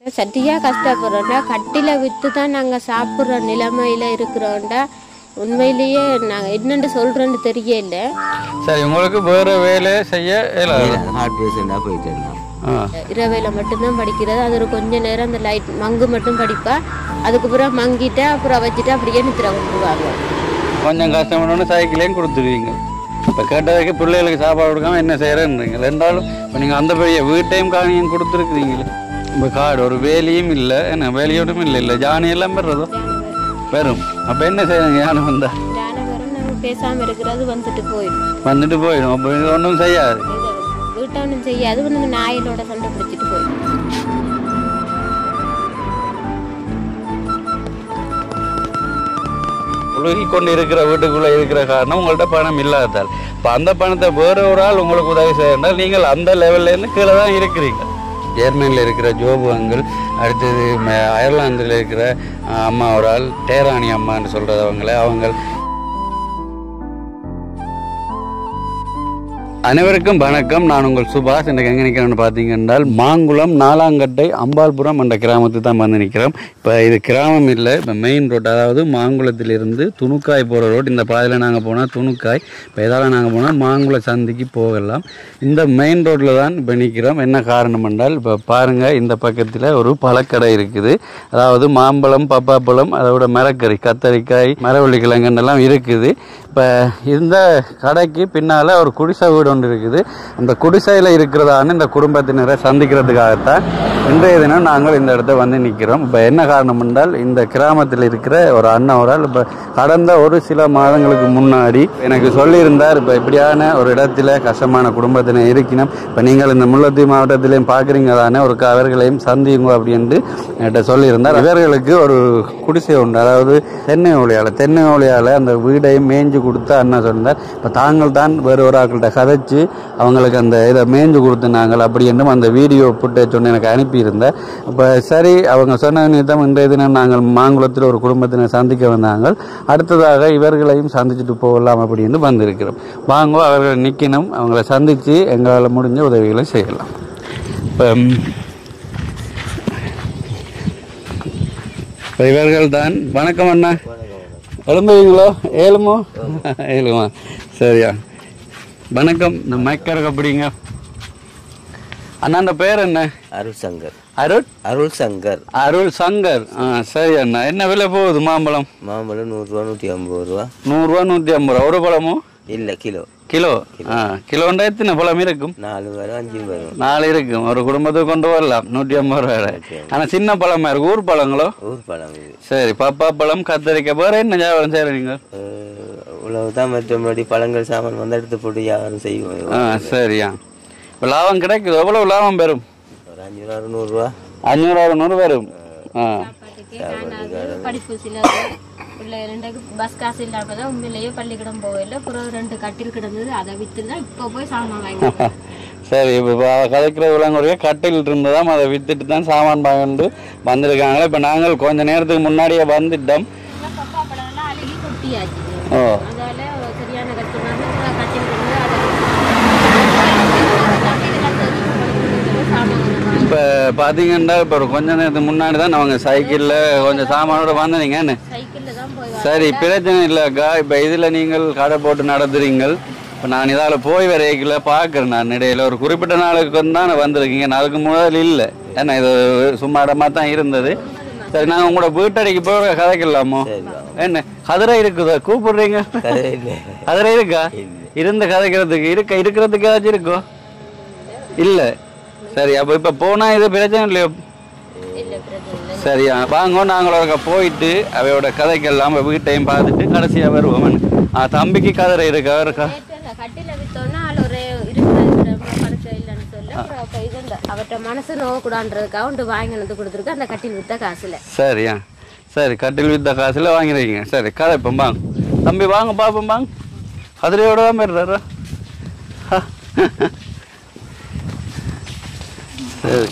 சட்டியா கஷ்டப்படுறோம்டா கட்டில வித்து தான் நாங்க சாப்பிடுற நிலைமையில இருக்கிறோம்டா உண்மையிலேயே நாங்க என்னன்னு சொல்றோன்னு தெரியல சரி உங்களுக்கு வேற வேலை செய்ய இயலாது ஹார்ட் பேஷண்டாக போயிட்டு இருந்தோம் ஆ இரவையில மட்டும்தான் படிக்கிறது அது ஒரு கொஞ்ச நேரம் அந்த லைட் மங்கு மட்டும் படிப்பா அதுக்கப்புறம் மங்கிட்டு அப்புறம் வச்சுட்டு அப்படியே நித்திர கொண்டுருவாங்க கொஞ்சம் கஷ்டப்படணும்னு சைக்கிளையும் கொடுத்துருவீங்க இப்போ கேட்டதுக்கு பிள்ளைகளுக்கு சாப்பாடு கொடுக்காம என்ன செய்கிறேன்றீங்க ரெண்டாலும் இப்போ நீங்கள் அந்த பெரிய வீட்டையும் காணியும் கொடுத்துருக்குறீங்களே இப்போ காடு ஒரு வேலியும் இல்லை என்ன வேலியோடும் இல்லை இல்லை ஜானி எல்லாம் பெறதோ வெறும் அப்போ என்ன செய்யறீங்க யானை வந்தா யானை வரும் நாங்க பேசாம இருக்கிறது வந்துட்டு போயிடும் வந்துட்டு போயிடும் அப்போ இது ஒன்றும் செய்யாது வீட்டை ஒன்றும் செய்யாது வந்து நாயிலோட சண்டை பிடிச்சிட்டு போயிடும் உலகி கொண்டு இருக்கிற வீட்டுக்குள்ளே இருக்கிற காரணம் உங்கள்ட்ட பணம் இல்லாததால் இப்போ அந்த பணத்தை வேற ஒரு ஆள் உங்களுக்கு உதவி செய்யறால் நீங்கள் அந்த லெவல்லேருந்து கீழே தான் இருக்கிறீங்க ஜெர்மனியில் இருக்கிற ஜோபு அங்கிள் அடுத்தது ம- அயர்லாந்தில் இருக்கிற அஹ், அம்மா ஒரு ஆள் டேராணி அம்மான்னு சொல்கிறது அவங்கள அவங்க அனைவருக்கும் வணக்கம் நான் உங்கள் சுபாஷ் இன்றைக்கு எங்கே நிற்கிறேன்னு பார்த்தீங்க என்றால் மாங்குளம் நாலாங்கட்டை அம்பாள்புரம் என்ற கிராமத்துக்கு தான் வந்து நிற்கிறோம் இப்போ இது கிராமம் இல்லை இப்போ மெயின் ரோட் அதாவது மாங்குளத்திலிருந்து துணுக்காய் போகிற ரோட் இந்த பாதையில் நாங்கள் போனால் துணுக்காய் இப்போ இதால் நாங்கள் போனால் மாங்குள சந்திக்கு போகலாம் இந்த மெயின் ரோட்டில் தான் இப்போ நிற்கிறோம் என்ன காரணம் என்றால் இப்போ பாருங்கள் இந்த பக்கத்தில் ஒரு பழக்கடை இருக்குது அதாவது மாம்பழம் பப்பாப்பழம் அதோட மரக்கறி கத்தரிக்காய் மரவள்ளி கிழங்குன்னெல்லாம் இருக்குது இப்போ இந்த கடைக்கு பின்னால் ஒரு குடிசை வீடு ஒன்று இருக்குது அந்த குடிசையில் இருக்கிறதான இந்த குடும்பத்தினரை சந்திக்கிறதுக்காகத்தான் இன்றைய தினம் நாங்கள் இந்த இடத்த வந்து நிற்கிறோம் இப்போ என்ன காரணம் என்றால் இந்த கிராமத்தில் இருக்கிற ஒரு அண்ணன் ஒரு ஆள் இப்போ கடந்த ஒரு சில மாதங்களுக்கு முன்னாடி எனக்கு சொல்லியிருந்தார் இப்போ இப்படியான ஒரு இடத்துல கஷ்டமான குடும்பத்தினர் இருக்கணும் இப்போ நீங்கள் இந்த முல்லைத்தீவு மாவட்டத்திலையும் பார்க்குறீங்க தானே ஒரு க- அவர்களையும் சந்திங்க அப்படின்ட்டு என்கிட்ட சொல்லியிருந்தார் இவர்களுக்கு ஒரு குடிசை உண்டு அதாவது தென்னை ஓலையால் தென்னை ஓலையால் அந்த வீடையும் மேய்ஞ்சு கொடுத்து அண்ணா சொல்லியிருந்தார் இப்போ தாங்கள் தான் வேறு ஒரு ஆட்கள்கிட்ட கதைச்சு அவங்களுக்கு அந்த இதை மேய்ஞ்சு கொடுத்துனாங்கள் அப்படி என்றும் அந்த வீடியோ ஃபுட்டேஜ் ஒன்று எனக்கு அனுப்பியிருந்தேன் அப்போ சரி அவங்க சொன்ன நிமித்தம் இன்றைய தினம் நாங்கள் மாங்குளத்தில் ஒரு குடும்பத்தினை சந்திக்க வந்தாங்க அடுத்ததாக இவர்களையும் சந்திச்சுட்டு போகலாம் அப்படின்னு வந்திருக்கிறோம் வாங்க அவர்கள் நிற்கணும் அவங்கள சந்தித்து எங்களால் முடிஞ்ச உதவிகளை செய்யலாம் இப்போ இப்போ இவர்கள் தான் வணக்கம் அண்ணா எழும்புவீங்களோ ஏழுமோ ஏழுமா சரியா வணக்கம் இந்த மைக்கருக்கு அப்படிங்க அண்ணாண்ட பேர் என்ன அருள் சங்கர் அருள் அருள் சங்கர் அருள் சங்கர் ஆ சரி அண்ணா என்ன விலை போகுது மாம்பழம் மாம்பழம் நூறுரூவா நூற்றி ஐம்பது ரூபா நூறுரூவா நூற்றி ஐம்பது ரூபா ஒரு பழமோ இல்லை கிலோ கிலோ ஆ கிலோண்டா எத்தனை பழம் இருக்கும் நாலு வரும் அஞ்சு வரும் நாலு இருக்கும் ஒரு குடும்பத்துக்கு கொண்டு வரலாம் நூற்றி ஐம்பது ரூபாய் ஆனால் சின்ன பழமா இருக்கு ஊர் பழங்களோ ஊர் பழம் இது சரி பப்பா பழம் கத்தரிக்காய் வேற என்ன வியாபாரம் செய்கிறீங்க அஹ், இவ்வளவுதான் மற்றபடி பழங்கள் சாமான் வந்து எடுத்து போட்டு வியாபாரம் செய்வோம் ஆ சரியா இப்போ லாபம் கிடைக்குது எவ்வளவு லாபம் பெறும் ஒரு அஞ்சு ரூபா நூறுரூவா அஞ்சூறு அறுநூறு வரும் ஆ படிப்பு சில உள்ள ரெண்டு பஸ் காசு இல்லாம தான் உண்மையிலேயே பள்ளிக்கூடம் போகல அப்புறம் ரெண்டு கட்டில் கிடந்தது அதை வித்து தான் இப்போ போய் சாமான் வாங்கி சரி இப்போ கதைக்கிற விலங்குடைய கட்டில் இருந்ததாம் அதை வித்துட்டு தான் சாமான் வாங்கிட்டு வந்திருக்காங்களே இப்போ நாங்கள் கொஞ்ச நேரத்துக்கு முன்னாடியே வந்துட்டோம் பப்பா பழம்லாம் அழுகி கொட்டியாச்சு ஓ அதால சரியான கஷ்டமாக அப்புறம் கட்டில் கிடந்தது அதை சாமான் வாங்கி இப்போ பார்த்தீங்கன்னா இப்போ ஒரு கொஞ்ச நேரத்துக்கு முன்னாடி தான் அவங்க சைக்கிளில் கொஞ்சம் சாமானோட வந்தீங்கன்னு சைக்கிளில் தான் போய் சரி பிரச்சனை இல்லைக்கா இப்போ இதில் நீங்கள் கடை போட்டு நடத்துறீங்க இப்போ நான் இதால் போய் வரைக்கல பார்க்குறேன் நான் இடையில ஒரு குறிப்பிட்ட நாளுக்கு வந்து தான் வந்திருக்கீங்க நான் அதுக்கு முதல் இல்லை ஏன்னா இது சும்மா இடமா தான் இருந்தது சரி நான் உங்களோட வீட்டடிக்கு போய் கதைக்கலாமோ என்ன கதிரை இருக்குதா கூப்பிடுறீங்க இல்லை கதிரை இருக்கா இருந்து கதைக்கிறதுக்கு இருக்க இருக்கிறதுக்கு ஏதாச்சும் இருக்கோ இல்லை சரி அப்போ இப்போ போனால் இது பிரச்சனை இல்லையோ இல்லை பிரச்சனை சரியா வாங்க நாங்களோட போயிட்டு அவையோட கதைக்கெல்லாம் வீட்டையும் பார்த்துட்டு கடைசியாக வருவோம் ஆ தம்பிக்கு கதிரை இருக்கா இருக்கா கேட்டல கட்டில வித்தோன்னா ஆள் ஒரு இருக்கிற படுக்க இல்லைன்னு சொல்லி அப்புறம் அப்போ இது அவர்கிட்ட மனசு நோகக்கூடான்றதுக்காக ஒன்று வாங்கினது கொடுத்துருக்கு அந்த கட்டில் வித்த காசுல சரியா சரி கட்டில் வித்த காசில் வாங்கிருக்கீங்க சரி கதைப்போம் வாங்க தம்பி வாங்க பார்ப்போம் வாங்க கதிரையோட தான் போயிடுறாரா சரி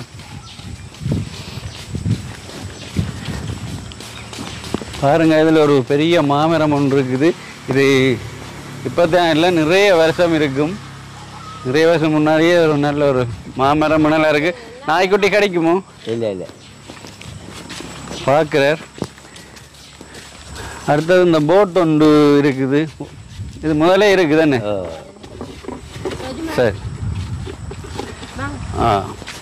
பாருங்க இதில் ஒரு பெரிய மாமரம் ஒன்று இருக்குது இது இப்போ தான் இல்லை நிறைய வருஷம் இருக்கும் நிறைய வருஷம் முன்னாடியே ஒரு நல்ல ஒரு மாமரம் நல்லா இருக்குது நாய்க்குட்டி கிடைக்குமோ இல்லை இல்லை பார்க்குறார் அடுத்தது இந்த போட் ஒன்று இருக்குது இது முதலே இருக்குது தானே ஓ சரி ஆ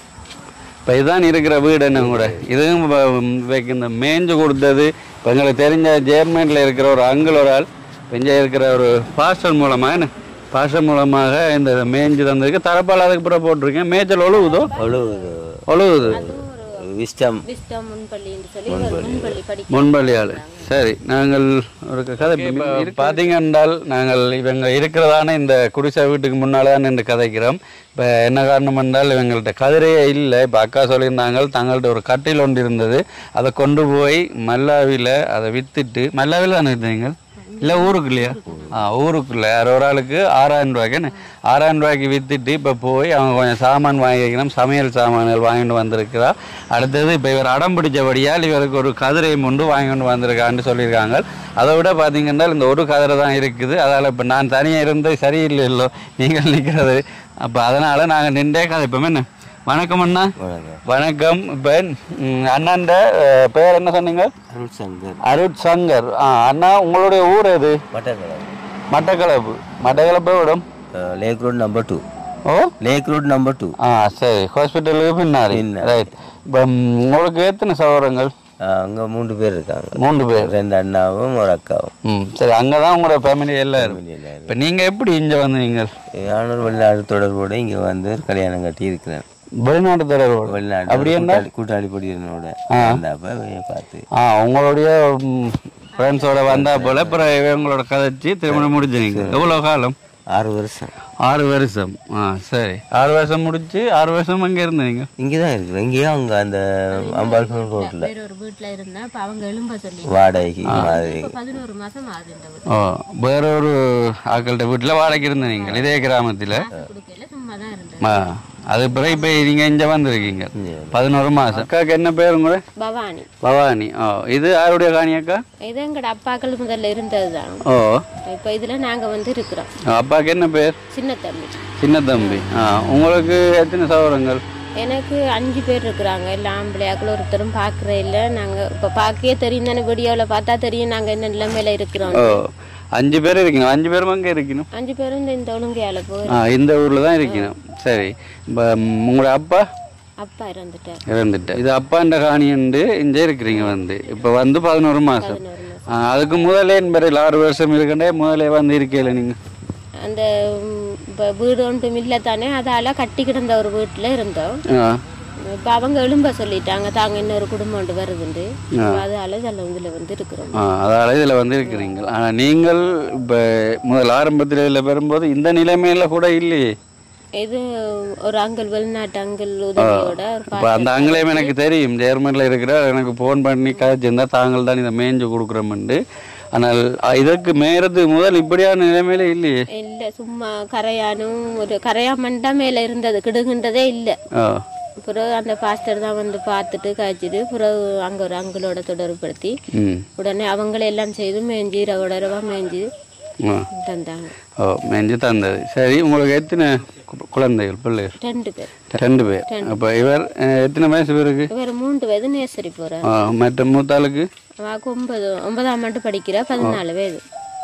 இப்போ இதுதான் இருக்கிற வீடு என்ன கூட இதுவும் இப்ப, ம், இவைக்கு இந்த மேய்ஞ்சு கொடுத்தது இப்போ எங்களுக்கு தெரிஞ்ச ஜெர்மனியில் இருக்கிற ஒரு அங்கிள் ஒரு ஆள் இங்கே இருக்கிற ஒரு பாஸ்டர் மூலமாக என்ன பாஸ்டர் மூலமாக இந்த மேய்ஞ்சு தந்ததுக்கு தரப்பால் அதுக்கு பிறகு போட்டிருக்கேன் மேய்ச்சல் ஒழுகுதோ அவ்வளோ ஒழுகுது விஸ்டம் விஸ்டம் முன்பள்ளின்னு சொல்லி ஒரு முன்பள்ளி படிக்க முன்பள்ளி ஆள் சரி நாங்கள் ஒரு கதை பார்த்தீங்க என்றால் நாங்கள் இவங்க இருக்கிறதான இந்த குடிசை வீட்டுக்கு முன்னால் தான் நின்று கதைக்கிறோம் இப்போ என்ன காரணம் என்றால் இவங்கள்ட்ட கதிரையே இல்லை இப்போ அக்கா சொல்லியிருந்தாங்க தங்கள்ட்ட ஒரு கட்டில் ஒன்று இருந்தது அதை கொண்டு போய் மல்லாவியில் அதை விற்றுட்டு மல்லாவில் தானே விற்றீங்க இல்லை ஊருக்கு இல்லையா ஆ ஊருக்குள்ள யார் ஒரு ஆளுக்கு ஆறாயிரம் ரூபாய்க்கு ஆறாயிரம் ரூபாய்க்கு விற்றுட்டு இப்போ போய் அவங்க கொஞ்சம் சாமான் வாங்கிக்கணும் சமையல் சாமான்கள் வாங்கிட்டு வந்திருக்கிறா அடுத்தது இப்போ இவர் அடம் பிடிச்சபடியால் இவருக்கு ஒரு கதிரையும் உண்டு வாங்கிட்டு வந்திருக்கான்னு சொல்லியிருக்காங்க அதை விட பார்த்தீங்கன்னா இந்த ஒரு கதிரை தான் இருக்குது அதால் இப்போ நான் தனியாக இருந்து சரியில்லை இல்லோ நீங்கள் நிற்கிறது அப்போ அதனால் நாங்கள் நின்றே கதைப்போம் என்ன வணக்கம் அண்ணா வணக்கம் வணக்கம் இப்போ அண்ணாண்ட அஹ், பேர் என்ன சொன்னீங்க அருள் சங்கர் அருட் சங்கர் ஆ அண்ணா உங்களுடைய ஊர் எது மட்டக்களம் மட்டக்களப்பு மட்டக்களப்பு விடும் லேக் ரோட் நம்பர் டூ ஓ லேக் ரோட் நம்பர் டூ ஆ சரி ஹாஸ்பிட்டலுக்கு பின்னாடி பின்னாடி. ரைட் இப்போ உங்களுக்கு எத்தனை சகோதரங்கள் அங்கே மூன்று பேர் இருக்காங்க மூன்று பேர் ரெண்டு அண்ணாவும் ஒரு அக்காவும் ம் சரி அங்கே தான் உங்களோட ஃபேமிலி எல்லாரும் வெளியில இப்போ நீங்கள் எப்படி இங்கே வந்தீங்க நானும் வெளிநாடு தொடர்போடு இங்கே வந்து கல்யாணம் கட்டி இருக்கிறேன் வெளிநாட்டு தொடர்பு வெளிநாடு அப்படி என்ன கூட்டாளி- கூட்டாளி படிக்கிறனோட வந்தப்ப பார்த்து ஆ உங்களுடைய ஃப்ரெண்ட்ஸோட வந்தா போல அப்புறம் இவங்களோட கதைச்சு திருமணம் முடிஞ்சீங்க எவ்வளோ காலம் ஆறு வருஷம் ஆறு வருஷம் ஆ சரி ஆறு வருஷம் முடிச்சு ஆறு வருஷம் அங்கே இருந்தீங்க இங்கே தான் இருக்கிறேன் இங்கேயும் அவங்க அந்த அம்பாள் ரோட்டில் வேற ஒரு வீட்டுல இருந்தா அப்ப அவங்க எழும்ப சொல்லி வாடகைக்கு மாதிரி இப்ப பதினோரு மாசம் ஆகுது இந்த வீடு ஓ வேற ஒரு ஆக்கள்கிட்ட வீட்டில் வாடகைக்கு இருந்தீங்க இதே கிராமத்தில் கொடுக்கல சும்மா தான் இருந்தது ஆ அது பிறகு இப்போ நீங்கள் இங்கே வந்திருக்கீங்க பதினோரு மாதம் அக்காவுக்கு என்ன பேர் உங்களோட பவானி பவானி ஓ இது யாருடைய காணி அக்கா இது எங்கட அப்பாக்கள் முதல்ல இருந்ததுதான் ஓ இப்ப இதுல நாங்க வந்து இருக்கிறோம் அப்பாவுக்கு என்ன பேர் சின்ன தம்பி சின்ன தம்பி ஆ உங்களுக்கு எத்தனை சகோதரங்கள் எனக்கு அஞ்சு பேர் இருக்கிறாங்க எல்லாம் ஆம்பளையாக்கள் ஒருத்தரும் பார்க்கற இல்ல நாங்க இப்ப பார்க்கவே தெரியும் தானே வீடியோவில் பார்த்தா தெரியும் நாங்க என்ன நிலைமையில இருக்கிறோம் ஓ அஞ்சு பேர் இருக்கணும் அஞ்சு பேரும் அங்கே இருக்கணும் அஞ்சு பேரும் இந்த இந்த ஒழுங்கையால போய் ஆ இந்த ஊரில் தான் இருக்கணும் சரி இப்போ உங்களோட அப்பா அப்பா இறந்துட்டார் இறந்துட்டு இது அப்பான்ற காணியண்டு இங்கே இருக்கிறீங்க வந்து இப்போ வந்து பதினோரு மாதம் பதினோரு மாசம் அதுக்கு முதலே என்பதில் ஆறு வருஷம் இருக்கண்டே முதலே வந்து இருக்கல நீங்கள் அந்த ம், இப்ப வீடு ஒன்றும் இல்லை தானே அதால கட்டி கிடந்த ஒரு வீட்டுல இருந்தோம் ஆ இப்ப அவங்க எழும்ப சொல்லிட்டாங்க தாங்க இன்னொரு குடும்பம் ஒன்று வருதுண்டு இப்ப அதால இதில் இதுல வந்து இருக்கிறோம் ஆ அதால் இதில் வந்து இருக்கிறீங்க ஆனால் நீங்கள் இப்போ முதல் ஆரம்பத்தில் இதில் வரும்போது இந்த நிலைமையில கூட இல்லையே இது ஒரு அங்கிள் வெளிநாட்டு அங்கிள் உதவியோட ஒரு இப்போ அந்த ஆங்கிலேயம் எனக்கு தெரியும் ஜெர்மனியில் இருக்கிற எனக்கு ஃபோன் பண்ணி கதைச்சிருந்தா தாங்கள் தான் இதை மேய்ஞ்சு கொடுக்குறோம்ண்டு ஆனால் அ, இதற்கு மேறது முதல் இப்படியான நிலைமையில இல்லையே இல்ல சும்மா கரையானும் ஒரு கரையாமண்டா மேல இருந்தது கிடுகின்றதே இல்ல ஆ பிறகு அந்த பாஸ்டர் தான் வந்து பார்த்துட்டு காய்ச்சிட்டு பிறகு அங்க ஒரு அங்கிளோட தொடர்புபடுத்தி ம் உடனே அவங்களே எல்லாம் செய்து மேய்ஞ்சி ரவ ரவா மேய்ஞ்சி ஆ தந்தாங்க ஓ மேய்ஞ்சு தந்தது சரி உங்களுக்கு எத்தனை கு- குழந்தைகள் பிள்ளைகள் ரெண்டு பேர் ரெண்டு பேர் அப்போ இவர் அஹ், எத்தனை வயசு பேருக்கு இவர் மூன்று வயது நேசரி போறார் ஆ, மற்ற மூத்தாளுக்கு அவக்கு ஒன்பது ஒன்பதாம் ஆண்டு படிக்கிறா பதினாலு வயது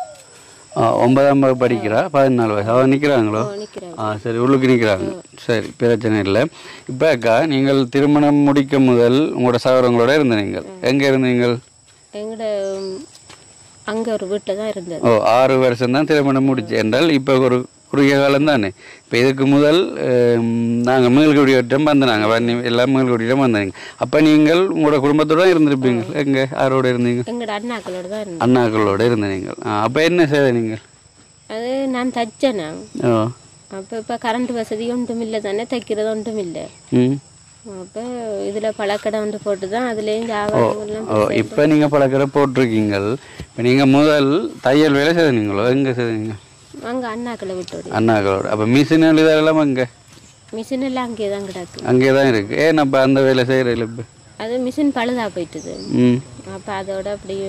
ஆ, ஒன்பதாம் வகுப்பு படிக்கிறா பதினாலு வயசு அவன் நிற்கிறாங்களோ நிக்கிறாங்க ஆ சரி உள்ளுக்கு நிற்கிறாங்க சரி பிரச்சனை இல்லை இப்போ அக்கா நீங்கள் திருமணம் முடிக்க முதல் உங்களோட சகோதரங்களோட இருந்த நீங்கள் எங்கே இருந்தீங்கள் எங்கட ம், அங்க ஒரு வீட்டுல தான் இருந்தது ஓ ஆறு வருஷம் தான் திருமணம் முடிச்சு என்றால் இப்போ ஒரு குறுகிய காலம் தானே இப்போ இதுக்கு முதல் நாங்கள் மேல்குடியிடம் வந்தாங்க வன்னி எல்லாம் மேல்குடியிடம் வந்தாங்க அப்போ நீங்கள் உங்களோட குடும்பத்தோட இருந்திருப்பீங்க எங்கே யாரோட இருந்தீங்க எங்கட அண்ணாக்களோட தான் இருந்தது அண்ணாக்களோட இருந்த நீங்கள் அப்போ என்ன செய்த நீங்கள் அது நான் தச்சேன் நான் ஓ அப்போ இப்போ கரண்ட் வசதி ஒன்றும் இல்லை தானே தைக்கிறது ஒன்றும் இல்லை ம் அப்போ இதில் பழக்கடை ஒன்று போட்டு தான் அதுலேயும் ஜாவகங்கள்லாம் ஓ இப்போ நீங்கள் பழக்கிற போட்டிருக்கீங்க இப்போ நீங்கள் முதல் தையல் வேலை செய்தீங்களோ எங்கே செய்தீங்க அங்கே அண்ணாக்களை விட்டு அண்ணாக்களோட அப்போ மிஷின் இதெல்லாம் அங்கே மிஷின் எல்லாம் அங்கேயே தான் கிடக்கு அங்கே தான் இருக்குது ஏன் அப்போ அந்த வேலை செய்கிறீங்கள இப்போ அது மிஷின் பழுதா போயிட்டுது ம் அப்போ அதோட அப்படியே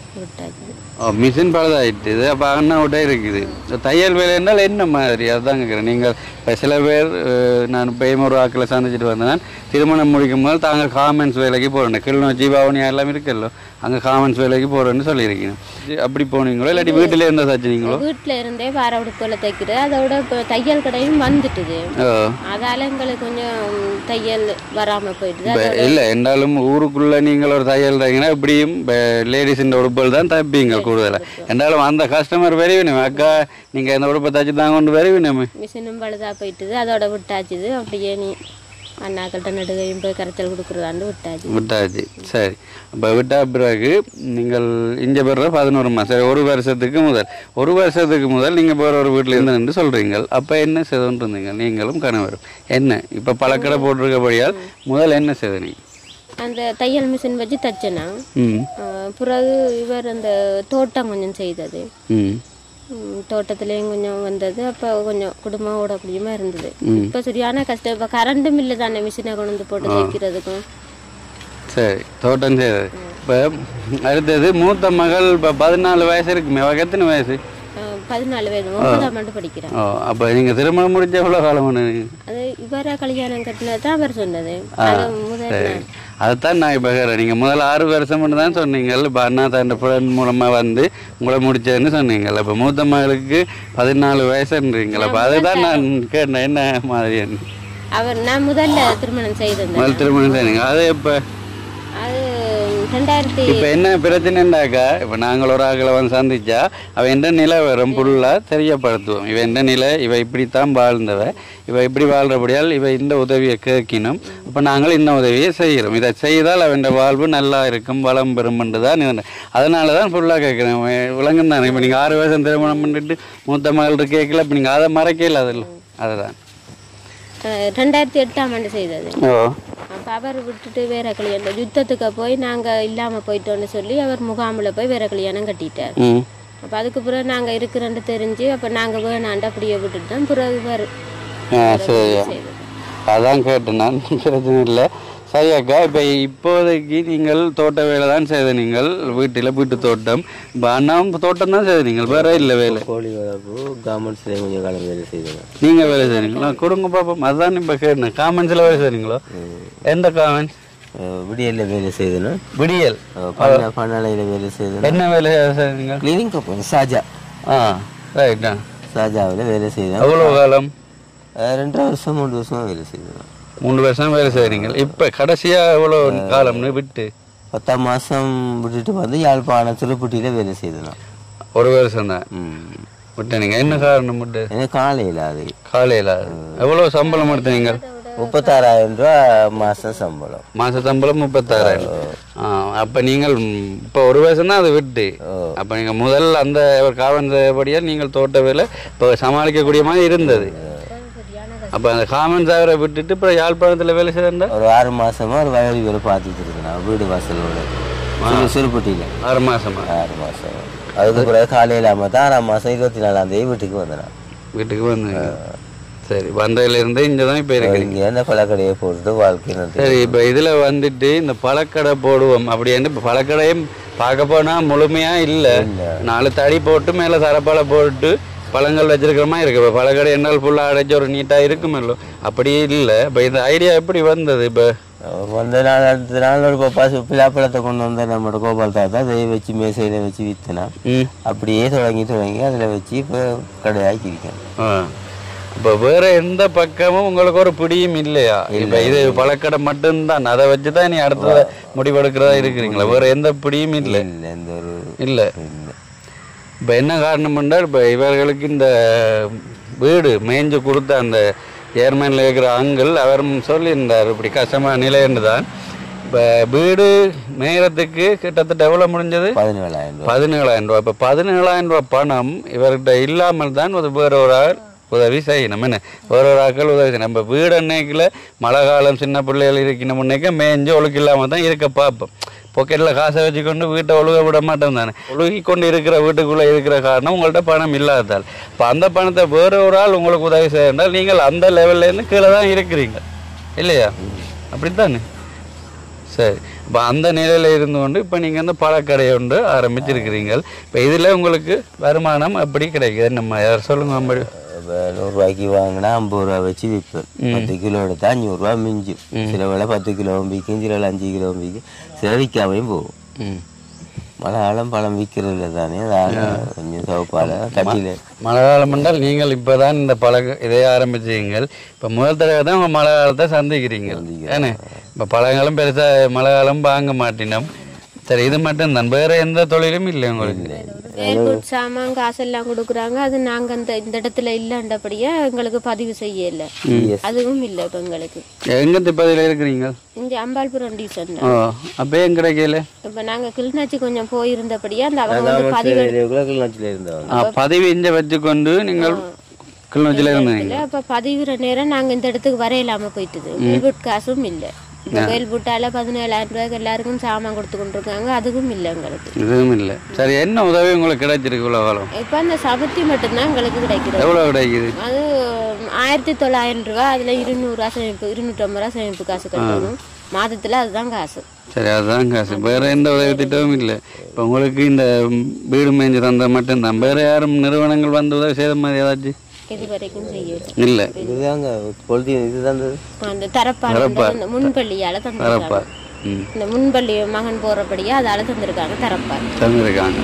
விட்டாச்சு ஓ மிஷின் பழுதாயிட்டு இது அப்போ அண்ணா விட்டே இருக்குது இந்த தையல் வேலை என்றால் என்ன மாதிரி அதுதான் கேட்குறேன் நீங்கள் இப்போ சில பேர் அஹ், நான் இப்போ ஒரு ஆக்களை சந்திச்சுட்டு வந்தேன் திருமணம் முடிக்கும் போது தாங்க காமெண்ட்ஸ் வேலைக்கு போகிறேன் கிளிநொச்சி பவனி எல்லாம் இருக்குல்ல அங்கே காமெண்ட்ஸ் வேலைக்கு போகிறேன்னு சொல்லியிருக்கீங்க இது அப்படி போனீங்களோ இல்லாட்டி வீட்டிலே இருந்தால் சச்சினீங்களோ வீட்டில் இருந்தே வார உடுப்புல தைக்கிறது அதோட இப்போ தையல் கடையும் வந்துட்டுது ஓ அதால எங்களுக்கு கொஞ்சம் தையல் வராம போயிடுது இப்போ இல்லை என்றாலும் ஊருக்குள்ளே நீங்கள் ஒரு தையல் தைங்கன்னா இப்படியும் லேடிஸின் உடுப்புகள் தான் தைப்பீங்க கூடுதலாக என்றாலும் அந்த கஸ்டமர் வெறிவினமே அக்கா நீங்கள் இந்த உடுப்பை தைச்சு தாங்க கொண்டு வெறிவினமே மிஷினும் பழுதா போயிட்டுது அதோட விட்டாச்சுது அப்படியே நீ அண்ணாக்கிட்ட நடுகையும் போய் கரைச்சல் கொடுக்குறதாண்டு விட்டாச்சு விட்டாச்சு சரி இப்போ விட்டா பிறகு நீங்கள் இங்கே பெற பதினோரு மாதம் சரி ஒரு வருஷத்துக்கு முதல் ஒரு வருஷத்துக்கு முதல் நீங்கள் போகிற ஒரு வீட்டில் இருந்து சொல்கிறீங்க அப்போ என்ன செய்துன்னு இருந்தீங்க நீங்களும் கணவரும் என்ன இப்போ பழக்கடை போட்டிருக்கபடியால் முதல் என்ன செய்தீங்க அந்த தையல் மிஷின் வச்சு தைச்சேனா ம் ஆஹ் பிறகு இவர் அந்த தோட்டம் கொஞ்சம் செய்தது ம் ம், தோட்டத்துலேயும் கொஞ்சம் வந்தது அப்போ கொஞ்சம் குடும்பம் ஓடக்கூடியமா இருந்தது ம். இப்போ சரியான கஷ்டம் இப்போ கரண்ட்டும் இல்லை தானே மிஷினை கொண்டு வந்து போட்டு தைக்கிறதுக்கும் சரி தோட்டம் செய்தது இப்போ அடுத்தது மூத்த மகள் இப்போ பதினாலு வயசு இருக்குமே அவளுக்கு எத்தனை வயசு ஆஹ் பதினாலு வயது ஒன்பதாம் ஆண்டு படிக்கிறேன் ஓ அப்போ நீங்கள் திருமணம் முடிஞ்ச எவ்வளோ காலம் பண்ணுவீங்க அது இவரை கல்யாணம் கட்டினது தான் அவர் சொன்னது அது முதல் நாள். அதைத்தான் நான் இப்போ கேட்குறேன் நீங்கள் முதல்ல ஆறு வருஷம் மட்டும் தான் சொன்னீங்கள் இப்போ அண்ணா தன் ஃப்ரெண்ட் மூலமாக வந்து உங்களை முடிச்சதுன்னு சொன்னீங்கல்ல இப்போ மூத்த மகளுக்கு பதினாலு வயசுன்றீங்களா அப்போ அதுதான் நான் கேட்டேன் என்ன மாதிரின்னு அவர் நான் முதல்ல திருமணம் செய்திருந்தேன் முதல் திருமணம் செய்றீங்க அது இப்போ அது ரெண்டாயிரத்தி இப்போ என்ன பிரச்சனைண்டாக்கா இப்போ நாங்கள் ஒரு ஆக்களை வந்து சந்திச்சா அவன் எந்த நிலை வரும் ஃபுல்லாக தெரியப்படுத்துவோம் இவன் எந்த நிலை இவ இப்படித்தான் வாழ்ந்தவ இவ இப்படி வாழ்றபடியால் இவ இந்த உதவியை கேட்கணும் அப்போ நாங்கள் இந்த உதவியை செய்கிறோம் இதை செய்தால் அவன் வாழ்வு நல்லா இருக்கும் வளம் பெறும்ன்றது தான் இது அதனால தான் ஃபுல்லாக கேட்குறேன் விளங்கும் தானே இப்போ நீங்கள் ஆறு வருஷம் திருமணம் பண்ணிட்டு மூத்த மகள் கேட்கல இப்போ நீங்கள் அதை மறைக்கல அதில் அதுதான் அஹ், ரெண்டாயிரத்தி எட்டாம் ஆண்டு செய்தது ஓ அப்போ அவர் விட்டுட்டு வேற கல்யாணம் யுத்தத்துக்கு போய் நாங்கள் இல்லாமல் போயிட்டோன்னு சொல்லி அவர் முகாமில் போய் வேற கல்யாணம் கட்டிட்டார் ம் அப்போ அதுக்கு பிறகு நாங்கள் இருக்கிறோன்னு தெரிஞ்சு அப்போ நாங்கள் வேணாண்டு அப்படியே விட்டுட்டு தான் பிறகு இவர் ஆ சரியா செய்தது அதான் கேட்டேன் நான் பிரச்சனை இல்லை சரி அக்கா இப்போ இப்போதைக்கு நீங்கள் தோட்ட வேலை தான் செய்த நீங்கள் வீட்டில் வீட்டு தோட்டம் இப்போ அண்ணாவும் தோட்டம் தான் செய்த நீங்கள் வேற இல்லை வேலை கோழி வளர்ப்பு கவர்மெண்ட்ஸ்லேயே கொஞ்சம் காலம் வேலை செய்தேன் நீங்கள் வேலை செய்றீங்களா கொடுங்க பாப்போம் அதான் இப்போ கேட்டேன் காமெண்ட்ஸில் வேலை செய்றீங்களோ எந்த காமெண்ட்ஸ் விடியல்ல வேலை செய்தேன் விடியல் பண்ண பண்ணலையில் வேலை செய்தேன் என்ன வேலை செய்றீங்க கிளீனிங் கம்பெனி சாஜா ஆ ரைட்டா சாஜாவில் வேலை செய்தேன் எவ்வளோ காலம் அஹ் ரெண்டரை வருஷம் மூணு வருஷமா வேலை செய்தேன் மூணு வருஷம் வேலை செய்கிறீங்க இப்போ கடைசியாக எவ்வளோ காலம்னு விட்டு பத்தாம் மாதம் விட்டுட்டு வந்து யாழ்ப்பாணம் திருப்பட்டியில் வேலை செய்தேன் ஒரு வருஷம் தான் ம் விட்டீங்க என்ன காரணம் விட்டு எனக்கு காலையில் அது காலையில் எவ்வளோ சம்பளம் எடுத்தீங்க முப்பத்தாறாயிரம் ரூபா மாதம் சம்பளம் மாச சம்பளம் முப்பத்தாறாயிரம் ஆ அப்போ நீங்கள் ம், இப்போ ஒரு வருஷம் தான் அதை விட்டு அப்போ நீங்கள் முதல் அந்த காவன் செய்யபடியாக நீங்கள் தோட்ட வேலை இப்போ சமாளிக்கக்கூடிய மாதிரி இருந்தது அப்போ அந்த காமன் சாவரை விட்டுட்டு இப்போ யாழ்ப்பாணத்தில் வேலை செய்யறா ஒரு ஆறு மாசமா ஒரு வயல் வேலை பார்த்துட்டு இருக்கேன் வீடு வாசலோட சிறு- சிறுப்பட்டியில் ஆறு மாசமா ஆறு மாதம் அதுக்கு பிறகு காலையில் இல்லாமல் தான் ஆறாம் மாதம் இருபத்தி நாலாம் தேதி வீட்டுக்கு வந்தேன் வீட்டுக்கு வந்து சரி வந்ததுலேருந்து இங்கே தான் இப்போ இருக்கு இங்கே இந்த பழக்கடையை போட்டுட்டு வாழ்க்கை நடத்தி சரி இப்போ இதில் வந்துட்டு இந்த பழக்கடை போடுவோம் அப்படின்னு இப்போ பழக்கடையும் பார்க்க போனால் முழுமையாக இல்லை நாலு தடி போட்டு மேலே தரப்பாலை போட்டு பழங்கள் வச்சிருக்கிற மாதிரி இருக்கு இப்போ பழக்கடை என்னால் ஃபுல்லாக அடைச்சி ஒரு நீட்டாக இருக்குமல்லோ அப்படி இல்லை இப்போ இந்த ஐடியா எப்படி வந்தது இப்போ அவர் வந்த நாள் அடுத்த நாள் ஒரு பப்பா பிலாப்பழத்தை கொண்டு வந்த நம்மளோட கோபால் தாத்தா அதை வச்சு மேசையில் வச்சு விற்றுனா ம் அப்படியே தொடங்கி தொடங்கி அதில் வச்சு இப்போ கடையாக்கியிருக்கேன் ஆ இப்போ வேற எந்த பக்கமும் உங்களுக்கு ஒரு பிடியும் இல்லையா இப்போ இது பழக்கடை மட்டும்தான் அதை வச்சு தான் நீ அடுத்தத முடிவெடுக்கிறதா இருக்கிறீங்களா வேற எந்த பிடியும் இல்லை இல்லை எந்த ஒரு இல்லை இல்லை இப்போ என்ன காரணம் என்றால் இப்போ இவர்களுக்கு இந்த வீடு மேய்ஞ்சு கொடுத்த அந்த ஏர்மேனில் இருக்கிற அங்கிள் அவரும் சொல்லியிருந்தார் இப்படி கஷ்டமான நிலைன்னு தான் இப்போ வீடு மேயறதுக்கு கிட்டத்தட்ட எவ்வளோ முடிஞ்சது பதினேழாயிரம் ரூபா பதினேழாயிரம் ரூபா இப்போ பதினேழாயிரம் ரூபா பணம் இவர்கிட்ட இல்லாமல் தான் அது வேற ஒரு ஆள் உதவி செய்யணும் என்ன வேற ஒரு ஆட்கள் உதவி செய்யணும் நம்ம வீடு அன்னைக்குல மழை காலம் சின்ன பிள்ளைகள் இருக்கின முன்னைக்கு மேய்ஞ்சு ஒழுக்கு இல்லாமல் தான் இருக்க பார்ப்போம் பாக்கெட்டில் காசை வச்சுக்கொண்டு வீட்டை ஒழுக விட மாட்டோம் தானே ஒழுகி கொண்டு இருக்கிற வீட்டுக்குள்ளே இருக்கிற காரணம் உங்கள்கிட்ட பணம் இல்லாததால் இப்போ அந்த பணத்தை வேற ஒரு ஆள் உங்களுக்கு உதவி செய்யறால் நீங்கள் அந்த லெவல்லேருந்து கீழே தான் இருக்கிறீங்க இல்லையா அப்படித்தானே சரி இப்போ அந்த நிலையில் இருந்து கொண்டு இப்போ நீங்கள் வந்து பழக்கடையை ஒன்று ஆரம்பிச்சிருக்கிறீங்க இப்போ இதில் உங்களுக்கு வருமானம் எப்படி கிடைக்குது நம்ம யார் சொல்லுங்க அப்படி இப்போ நூறுரூவாய்க்கு வாங்கினா ஐம்பது ரூபா வச்சு விற்பேன் பத்து கிலோ எடுத்தால் அஞ்சூறுரூவா மிஞ்சும் சில வேளை பத்து கிலோவும் விற்கும் சில வேளை அஞ்சு கிலோவும் விற்கும் சில விற்காமையும் போகும் ம் மழை காலம் பழம் விற்கிறது தானே அதால கொஞ்சம் சவுப்பால் கட்டியில் மழை காலம் என்றால் நீங்கள் இப்போ தான் இந்த பழக இதை ஆரம்பிச்சீங்க இப்போ முதல் தடவை தான் உங்கள் மழை காலத்தை சந்திக்கிறீங்க ஏன்னு இப்போ பழங்காலம் பெருசாக மழை காலம் வாங்க மாட்டினோம் சரி இது மட்டும் தான் வேறு எந்த தொழிலும் இல்லை உங்களுக்கு ஏர்போர்ட் சாமான் காசெல்லாம் கொடுக்குறாங்க அது நாங்க அந்த இந்த இடத்துல இல்லைன்றபடியா எங்களுக்கு பதிவு செய்யல அதுவும் இல்லை இப்போ எங்களுக்கு எங்கே திப்பதில் இருக்கிறீங்க இந்த அம்பாள்புரம் டீசன் ஓ அப்போ ஏன் கிடைக்கல இப்போ நாங்க கிளிநொச்சி கொஞ்சம் போயிருந்தபடியா அந்த அவங்க வந்து பதிவு கிளச்சில் இருந்தவங்க ஆ, பதிவு இஞ்ச வச்சுக்கொண்டு நீங்கள் கிளிநொச்சியில் இருந்தீங்க இல்ல அப்ப பதிவுற நேரம் நாங்க இந்த இடத்துக்கு வர இல்லாம போயிட்டுது வேல்புட் காசும் இல்ல இந்த வேல்புட்டால பதினேழாயிரம் ரூபாய்க்கு எல்லாருக்கும் சாமான் கொடுத்து கொண்டிருக்காங்க அதுவும் இல்ல எங்களுக்கு இதுவும் இல்லை சரி என்ன உதவி உங்களுக்கு கிடைச்சிருக்கு இவ்வளோ காலம் இப்ப அந்த சபத்தி மட்டும்தான் எங்களுக்கு கிடைக்கிறது எவ்வளோ கிடைக்குது அது ஆயிரத்தி தொள்ளாயிரம் ரூபாய் அதுல இருநூறுவா சேமிப்பு இருநூற்றம்பது ரூபா சேமிப்பு காசு கட்டணும் மாதத்துல அதுதான் காசு சரி அதுதான் காசு வேற எந்த உதவி திட்டமும் இல்லை இப்போ உங்களுக்கு இந்த ம், வீடு மேய்ஞ்சு தந்த மட்டும்தான் வேற யாரும் நிறுவனங்கள் வந்து உதவி செய்த மாதிரி ஏதாச்சும் இது வரைக்கும் செய்யல இல்லை இதுதாங்க கொளுத்தி இது தந்தது அந்த தரப்பாடு அந்த முன்பள்ளியால தந்திருக்காங்க தரப்பா ம் இந்த முன்பள்ளி மகன் போறபடியா அதால தந்திருக்காங்க தரப்பாடு தந்துருக்காங்க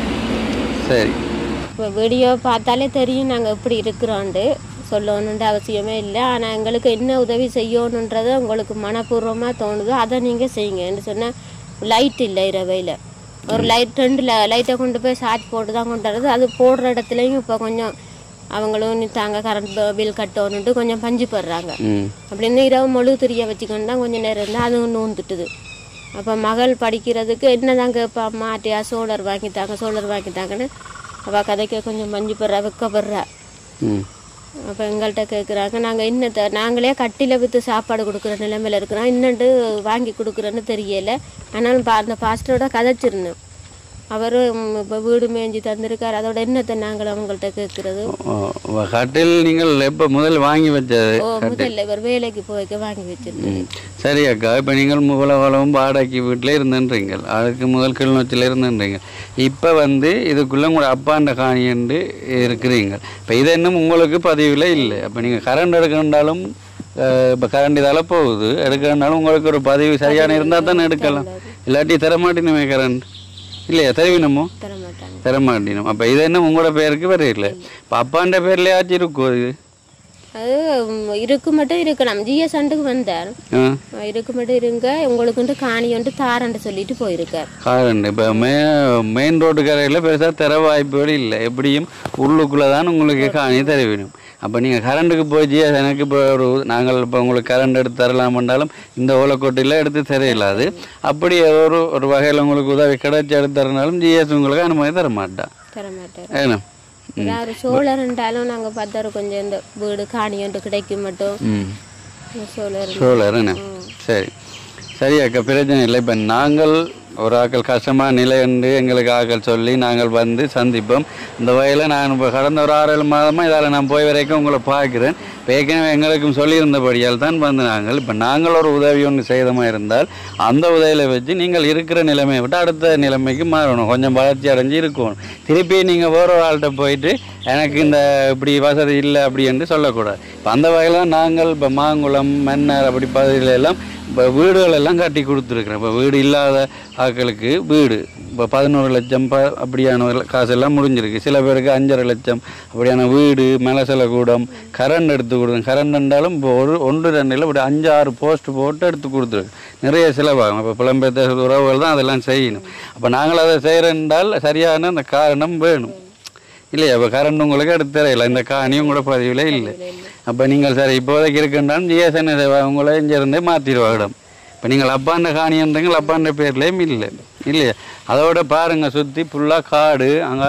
சரி இப்போ வீடியோ பார்த்தாலே தெரியும் நாங்கள் எப்படி இருக்கிறோன்ட்டு சொல்லணுன்ற அவசியமே இல்லை ஆனால் எங்களுக்கு என்ன உதவி செய்யணுன்றது உங்களுக்கு மனப்பூர்வமாக தோணுதோ அதை நீங்கள் செய்யுங்க சொன்னால் லைட் இல்லை இரவையில் ஒரு லைட் ரெண்டு லைட்டை கொண்டு போய் சார்ஜ் போட்டு தான் கொண்டு வர்றது அது போடுற இடத்துலையும் இப்போ கொஞ்சம் அவங்களும் நீ தாங்க கரண்ட் பில் கட்டணுன்ட்டு கொஞ்சம் பஞ்சு போடுறாங்க ம் அப்படின்னு இரவு முழு திரிய வச்சுக்கொண்டு தான் கொஞ்சம் நேரம் இருந்தால் அதுவும் நோந்துட்டுது அப்போ மகள் படிக்கிறதுக்கு என்னதான் கேட்பா அம்மா ஆட்டியா சோலர் வாங்கித்தாங்க சோலர் வாங்கித்தாங்கன்னு அவள் கதைக்க கொஞ்சம் மஞ்சு போடுறா வெக்கப்படுறா ம் அப்போ எங்கள்கிட்ட கேட்குறாங்க நாங்கள் இன்னத்தை நாங்களே கட்டியில் விற்று சாப்பாடு கொடுக்குற நிலைமையில இருக்கிறோம் இன்னண்டு வாங்கி கொடுக்குறேன்னு தெரியல ஆனாலும் பா அந்த பாஸ்டரோட கதைச்சிருந்தேன் அவரும் இப்போ வீடு மேய்ஞ்சி தந்திருக்காரு அதோட என்னத்தை நாங்கள் அவங்கள்ட்ட கேட்குறது ஓ, ஓ, கட்டில் நீங்கள் எப்போ முதல் வாங்கி வச்சது ஓ முதல்ல இவர் வேலைக்கு போய்க்க வாங்கி வச்சிருந்தேன் ம். சரி அக்கா இப்போ நீங்கள் முகலவளவும் வாடகைக்கு வீட்டில் இருந்துன்றீங்க அதுக்கு முதல் கிளிநொச்சியில் இருந்துன்றீங்க இப்போ வந்து இதுக்குள்ளே உங்களோட அப்பாண்ட காணியண்டு இருக்கிறீங்க இப்போ இது இன்னும் உங்களுக்கு பதிவில் இல்லை அப்போ நீங்கள் கரண்ட் எடுக்கணுண்டாலும் இப்போ கரண்ட் இதால் போகுது எடுக்கணுன்னாலும் உங்களுக்கு ஒரு பதிவு சரியான இருந்தால் தானே எடுக்கலாம் இல்லாட்டி தரமாட்டினுமே கரண்ட் இல்லையா தருவினமோ தர மாட்டாங்க தரமாட்டினோம் அப்போ இது என்ன உங்களோட பேருக்கு வரையில இப்போ அப்பாண்ட பேர்லையாச்சும் இருக்கும் இது அது ம், இருக்கு மட்டும் இருக்கலாம் ஜிஎஸ் அண்டுக்கு வந்தார் ஆ இருக்கு மட்டும் இருங்க உங்களுக்குன்ட்டு காணி வந்து தாரன்ட்டு சொல்லிட்டு போயிருக்கார் காரண்ட் இப்போ மே மெயின் ரோட்டு கரையில் பெருசாக தர வாய்ப்புகள் இல்லை எப்படியும் உள்ளுக்குள்ளே தான் உங்களுக்கு காணி தர வேணும் அப்போ நீங்கள் கரண்ட்டுக்கு போய் எனக்கு இப்போ ஒரு நாங்கள் இப்போ உங்களுக்கு கரண்ட் எடுத்து தரலாம்ன்றாலும் இந்த ஓலைக்கோட்டையில் எடுத்து தரையில்லாது அப்படி ஒரு ஒரு வகையில் உங்களுக்கு உதவி கிடைச்சி எடுத்து தரனாலும் ஜிஎஸ் உங்களுக்கு அனுமதி தர மாட்டான் தர மாட்டார் ஏன்னா யாரு சோழர்ன்றாலும் நாங்க பார்த்தாரு கொஞ்சம் இந்த வீடு காணி ஒன்று கிடைக்கும் மட்டும் ம் சோழர் சோழர் என்ன சரி சரி அக்கா பிரச்சனை இல்லை இப்போ நாங்கள் ஒரு ஆக்கள் கஷ்டமாக நிலை என்று எங்களுக்கு ஆக்கள் சொல்லி நாங்கள் வந்து சந்திப்போம் இந்த வகையில் நான் இப்போ கடந்த ஒரு ஆறு ஏழு மாதமாக இதால் நான் போய் வரைக்கும் உங்களை பார்க்குறேன் இப்போ ஏற்கனவே எங்களுக்கும் சொல்லியிருந்தபடியால் தான் வந்து நாங்கள் இப்போ நாங்கள் ஒரு உதவி ஒன்று செய்தமாக இருந்தால் அந்த உதவியில் வச்சு நீங்கள் இருக்கிற நிலைமையை விட்டு அடுத்த நிலைமைக்கு மாறணும் கொஞ்சம் வளர்ச்சி அடைஞ்சு இருக்கணும் திருப்பி நீங்கள் வேற ஒரு ஆள்கிட்ட போயிட்டு எனக்கு இந்த இப்படி வசதி இல்லை அப்படி என்று சொல்லக்கூடாது இப்போ அந்த வகையில் தான் நாங்கள் இப்போ மாங்குளம் மன்னர் அப்படி பகுதியில எல்லாம் இப்போ வீடுகள் எல்லாம் கட்டி கொடுத்துருக்குறேன் இப்போ வீடு இல்லாத ஆட்களுக்கு வீடு இப்போ பதினோரு லட்சம் ப அப்படியான ஒரு காசெல்லாம் முடிஞ்சிருக்கு சில பேருக்கு அஞ்சரை லட்சம் அப்படியான வீடு மலசல கூடம் கரண்ட் எடுத்து கொடுங்க கரண்ட் இருந்தாலும் இப்போ ஒரு ஒன்று ரெண்டில் இப்படி அஞ்சு ஆறு போஸ்ட் போட்டு எடுத்து கொடுத்துருக்கு நிறைய செலவாகும் இப்போ புலம்பெயர்ந்த உறவுகள் தான் அதெல்லாம் செய்யணும் அப்போ நாங்கள் அதை செய்கிறேன்றால் சரியான அந்த காரணம் வேணும் இல்லையா இப்போ கரண்ட் உங்களுக்கு எடுத்து தரையில இந்த காணி உங்களோட பதிவில் இல்லை அப்போ நீங்கள் சரி இப்போதைக்கு இருக்குன்றாலும் ஜிஎஸ்என் உங்களை இங்கேருந்தே மாற்றிடுவா இடம் இப்போ நீங்கள் அப்பாண்ட காணி இருந்தீங்க அப்பாண்ட பேர்லேயும் இல்லை இல்லையா அதோட பாருங்க சுற்றி ஃபுல்லாக காடு அங்கே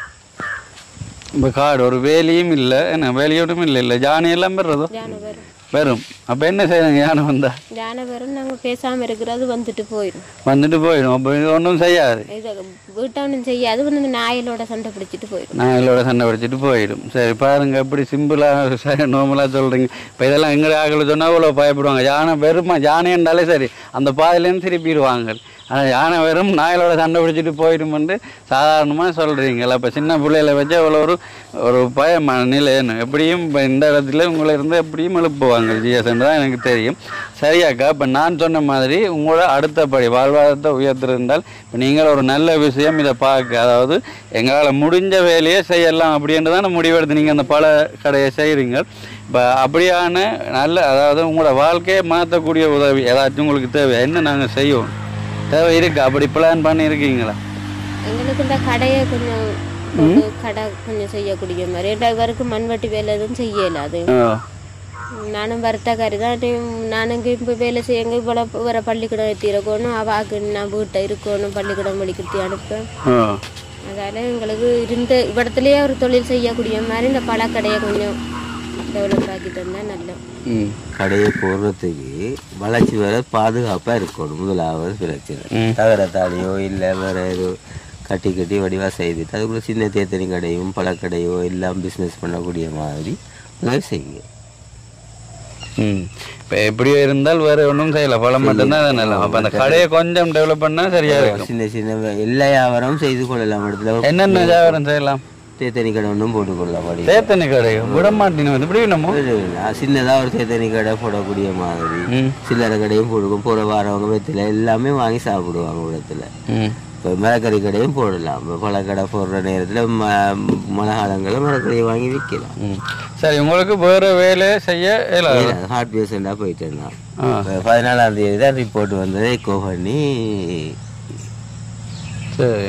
இப்போ காடு ஒரு வேலியும் இல்லை என்ன வேலியோடும் இல்லை இல்லை ஜானி எல்லாம் பெறதோ ஜானு பேர் வரும் அப்போ என்ன செய்யணும் யானை வந்தா யானை வரும் நாங்கள் பேசாமல் இருக்கிறது வந்துட்டு போயிடும் வந்துட்டு போயிடும் அப்போ இது ஒன்றும் செய்யாது இது வீட்டவனும் செய்யாது வந்து இந்த நாயலோட சண்டை பிடிச்சிட்டு போயிடும் நாங்களோட சண்டை பிடிச்சிட்டு போயிடும் சரி பாருங்க எப்படி சிம்பிளாக நார்மலாக சொல்கிறீங்க இப்போ இதெல்லாம் எங்களை ஆக்களை சொன்னால் அவ்வளோ பயப்படுவாங்க யானை வெறுமா யானைன்றாலே சரி அந்த பாதையிலேருந்து திருப்பிடுவாங்க ஆனால் யானை வெறும் நாயலோட சண்டை பிடிச்சிட்டு போயிடுமென்று சாதாரணமாக சொல்கிறீங்களா இப்போ சின்ன பிள்ளையில வச்சு அவ்வளோ ஒரு ஒரு பயமான நிலைன்னு எப்படியும் இப்போ இந்த இடத்துல உங்களை இருந்து எப்படியும் எழுப்புவாங்க ஜிஎஸ்ன்னு தான் எனக்கு தெரியும் சரியாக்கா இப்போ நான் சொன்ன மாதிரி உங்களோட அடுத்தபடி வாழ்வாதாரத்தை உயர்த்திருந்தால் இப்போ நீங்கள் ஒரு நல்ல விஷயம் இதை பார்க்க அதாவது எங்களால் முடிஞ்ச வேலையை செய்யலாம் அப்படின்ட்டு தான் முடிவெடுத்து நீங்கள் அந்த பல கடையை செய்கிறீங்க இப்போ அப்படியான நல்ல அதாவது உங்களோட வாழ்க்கையை மாற்றக்கூடிய உதவி ஏதாச்சும் உங்களுக்கு தேவை என்ன நாங்கள் செய்வோம் தேவை இருக்கு அப்படி பிளான் பண்ணி இருக்கீங்களா எங்களுக்கு இந்த கடையை கொஞ்சம் போட்டு கடை கொஞ்சம் செய்யக்கூடிய மாதிரி ஏன்டா இவருக்கு மண்வெட்டி வேலை எதுவும் செய்யல அது ஓ நானும் வர்த்தகாரி தான் நீ- நானும் இங்கே இப்போ வேலை செய்யங்க இவ்வளோ வர பள்ளிக்கூடம் ஏற்றி இருக்கணும் அவாக்கு நான் வீட்டை இருக்கணும் பள்ளிக்கூடம் படிக்கிறது அனுப்பேன் ஓ அதால் எங்களுக்கு இருந்த இவ்விடத்துலேயே ஒரு தொழில் செய்யக்கூடிய மாதிரி இந்த பழக்கடையை கொஞ்சம் டெவலப் ஆக்கி தந்தால் நல்லா ம் கடையை போடுறதுக்கு வளர்ச்சி வர பாதுகாப்பாக இருக்கணும் முதலாவது பிரச்சனை தகர தாலியோ இல்லை வேற ஏதோ கட்டி கட்டி வடிவாக செய்துட்டு அதுக்குள்ள சின்ன தேத்தனி கடையும் பழக்கடையோ எல்லாம் பிஸ்னஸ் பண்ணக்கூடிய மாதிரி உதவி செய்யுங்க ம் இப்போ எப்படியோ இருந்தால் வேற ஒன்றும் செய்யல பழம் மட்டும்தான் அது நல்லா அப்போ அந்த கடையை கொஞ்சம் டெவலப் பண்ணால் சரியா இருக்கும் சின்ன சின்ன வே- எல்லா வியாபாரமும் செய்து கொள்ளலாம் இடத்துல என்னென்ன வியாபாரம் செய்யலாம் தேத்தனி கடை ஒன்றும் போட்டுக்கொள்ளலாம் வடி தேத்தனி கடை விட மாட்டேன்னு வந்து இப்படி நம்ம சின்னதாக ஒரு தேத்தனி கடை போடக்கூடிய மாதிரி ம் சில்லறை கடையும் போடுவோம் போகிற வாரவங்க வெத்தில எல்லாமே வாங்கி சாப்பிடுவாங்க இடத்துல ம் இப்போ மரக்கறி கடையும் போடலாம் இப்போ பழக்கடை போடுற நேரத்தில் ம மழை காலங்களில் மரக்கறியை வாங்கி விற்கலாம் ம் சரி உங்களுக்கு வேற வேலை செய்ய இயலாது ஹார்ட் பேஷண்டாக போயிட்டேன் நான் ஆ இப்போ பதினாலாம் தேதி தான் ரிப்போர்ட் வந்ததை எக்கோ பண்ணி சரி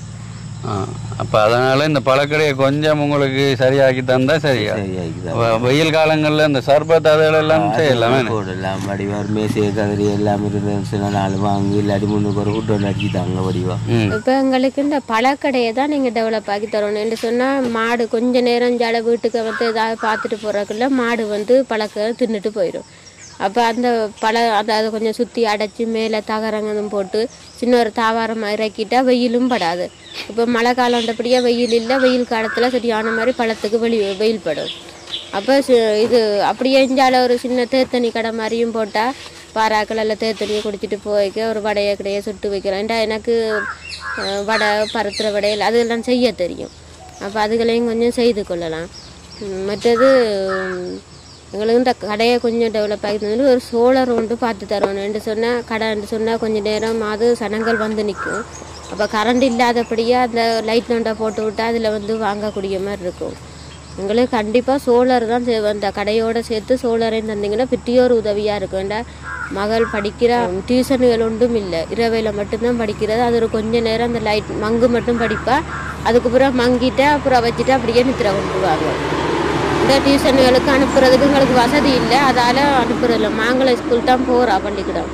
ஆ அப்போ அதனால இந்த பழக்கடையை கொஞ்சம் உங்களுக்கு சரியாக்கி தந்தா சரியா சரியாகிதான் வ- வெயில் காலங்களில் இந்த சர்பத் அதெல்லாம் செய்யலாமே போடலாம் வடிவார் மேசை கதிரி எல்லாம் இருந்துச்சுன்னா நாலு வாங்கி இல்லாட்டி முன்னுக்கு ஒரு ஃபுட் ஒன்று அடிச்சுட்டாங்க வடிவா ம் இப்போ எங்களுக்கு இந்த பழக்கடையை தான் நீங்கள் டெவலப் ஆக்கி தரணும்னு சொன்னால் மாடு கொஞ்ச நேரம் ஜால வீட்டுக்கு வந்து ஏதாவது பார்த்துட்டு போகிறக்குள்ள மாடு வந்து பழக்க தின்னுட்டு போயிடும் அப்போ அந்த பழ அதை அதை கொஞ்சம் சுற்றி அடைச்சி மேலே தகரங்கதும் போட்டு சின்ன ஒரு தாவாரம் இறக்கிட்டா வெயிலும் படாது இப்போ மழை காலம் வந்தபடியாக வெயில் இல்லை வெயில் காலத்தில் சரியான மாதிரி பழத்துக்கு வெளி வெயில் படும் அப்போ இது அப்படியே இஞ்சால ஒரு சின்ன தேத்தனி கடை மாதிரியும் போட்டால் பாறாக்கள் எல்லாம் தேத்தனியை குடிச்சிட்டு போய்க்க ஒரு வடையை கடையை சுட்டு வைக்கிறேன் ஏன்டா எனக்கு அஹ், வடை பருத்துற வடையில் அதெல்லாம் செய்ய தெரியும் அப்போ அதுகளையும் கொஞ்சம் செய்து கொள்ளலாம் உம், மற்றது உம், எங்களுக்கு இந்த கடையை கொஞ்சம் டெவலப் ஆகி தந்துட்டு ஒரு சோலார் ஒன்று பார்த்து தரணும்னு சொன்னால் கடைன்னு சொன்னால் கொஞ்சம் நேரம் அது சனங்கள் வந்து நிற்கும் அப்போ கரண்ட் இல்லாதபடியே அந்த லைட் நோண்டை போட்டு விட்டால் அதில் வந்து வாங்கக்கூடிய மாதிரி இருக்கும் எங்களுக்கு கண்டிப்பாக சோலார் தான் தேவை அந்த கடையோட சேர்த்து சோலாரையும் தந்தீங்கன்னா பெரிய உதவியாக இருக்கும் ஏண்டா மகள் படிக்கிற டியூஷனுகள் ஒன்றும் இல்லை இரவையில் மட்டும்தான் படிக்கிறது அது ஒரு கொஞ்ச நேரம் அந்த லைட் மங்கு மட்டும் படிப்பா அதுக்கப்புறம் மங்கிட்டு அப்புறம் வச்சுட்டு அப்படியே நித்திர கொண்டுருவாங்க இந்த டியூஷனுகளுக்கு அனுப்புறதுக்கு எங்களுக்கு வசதி இல்லை அதால் அனுப்புறதில்ல மாங்கலம் ஸ்கூல் தான் போகிறா பள்ளிக்கூடம்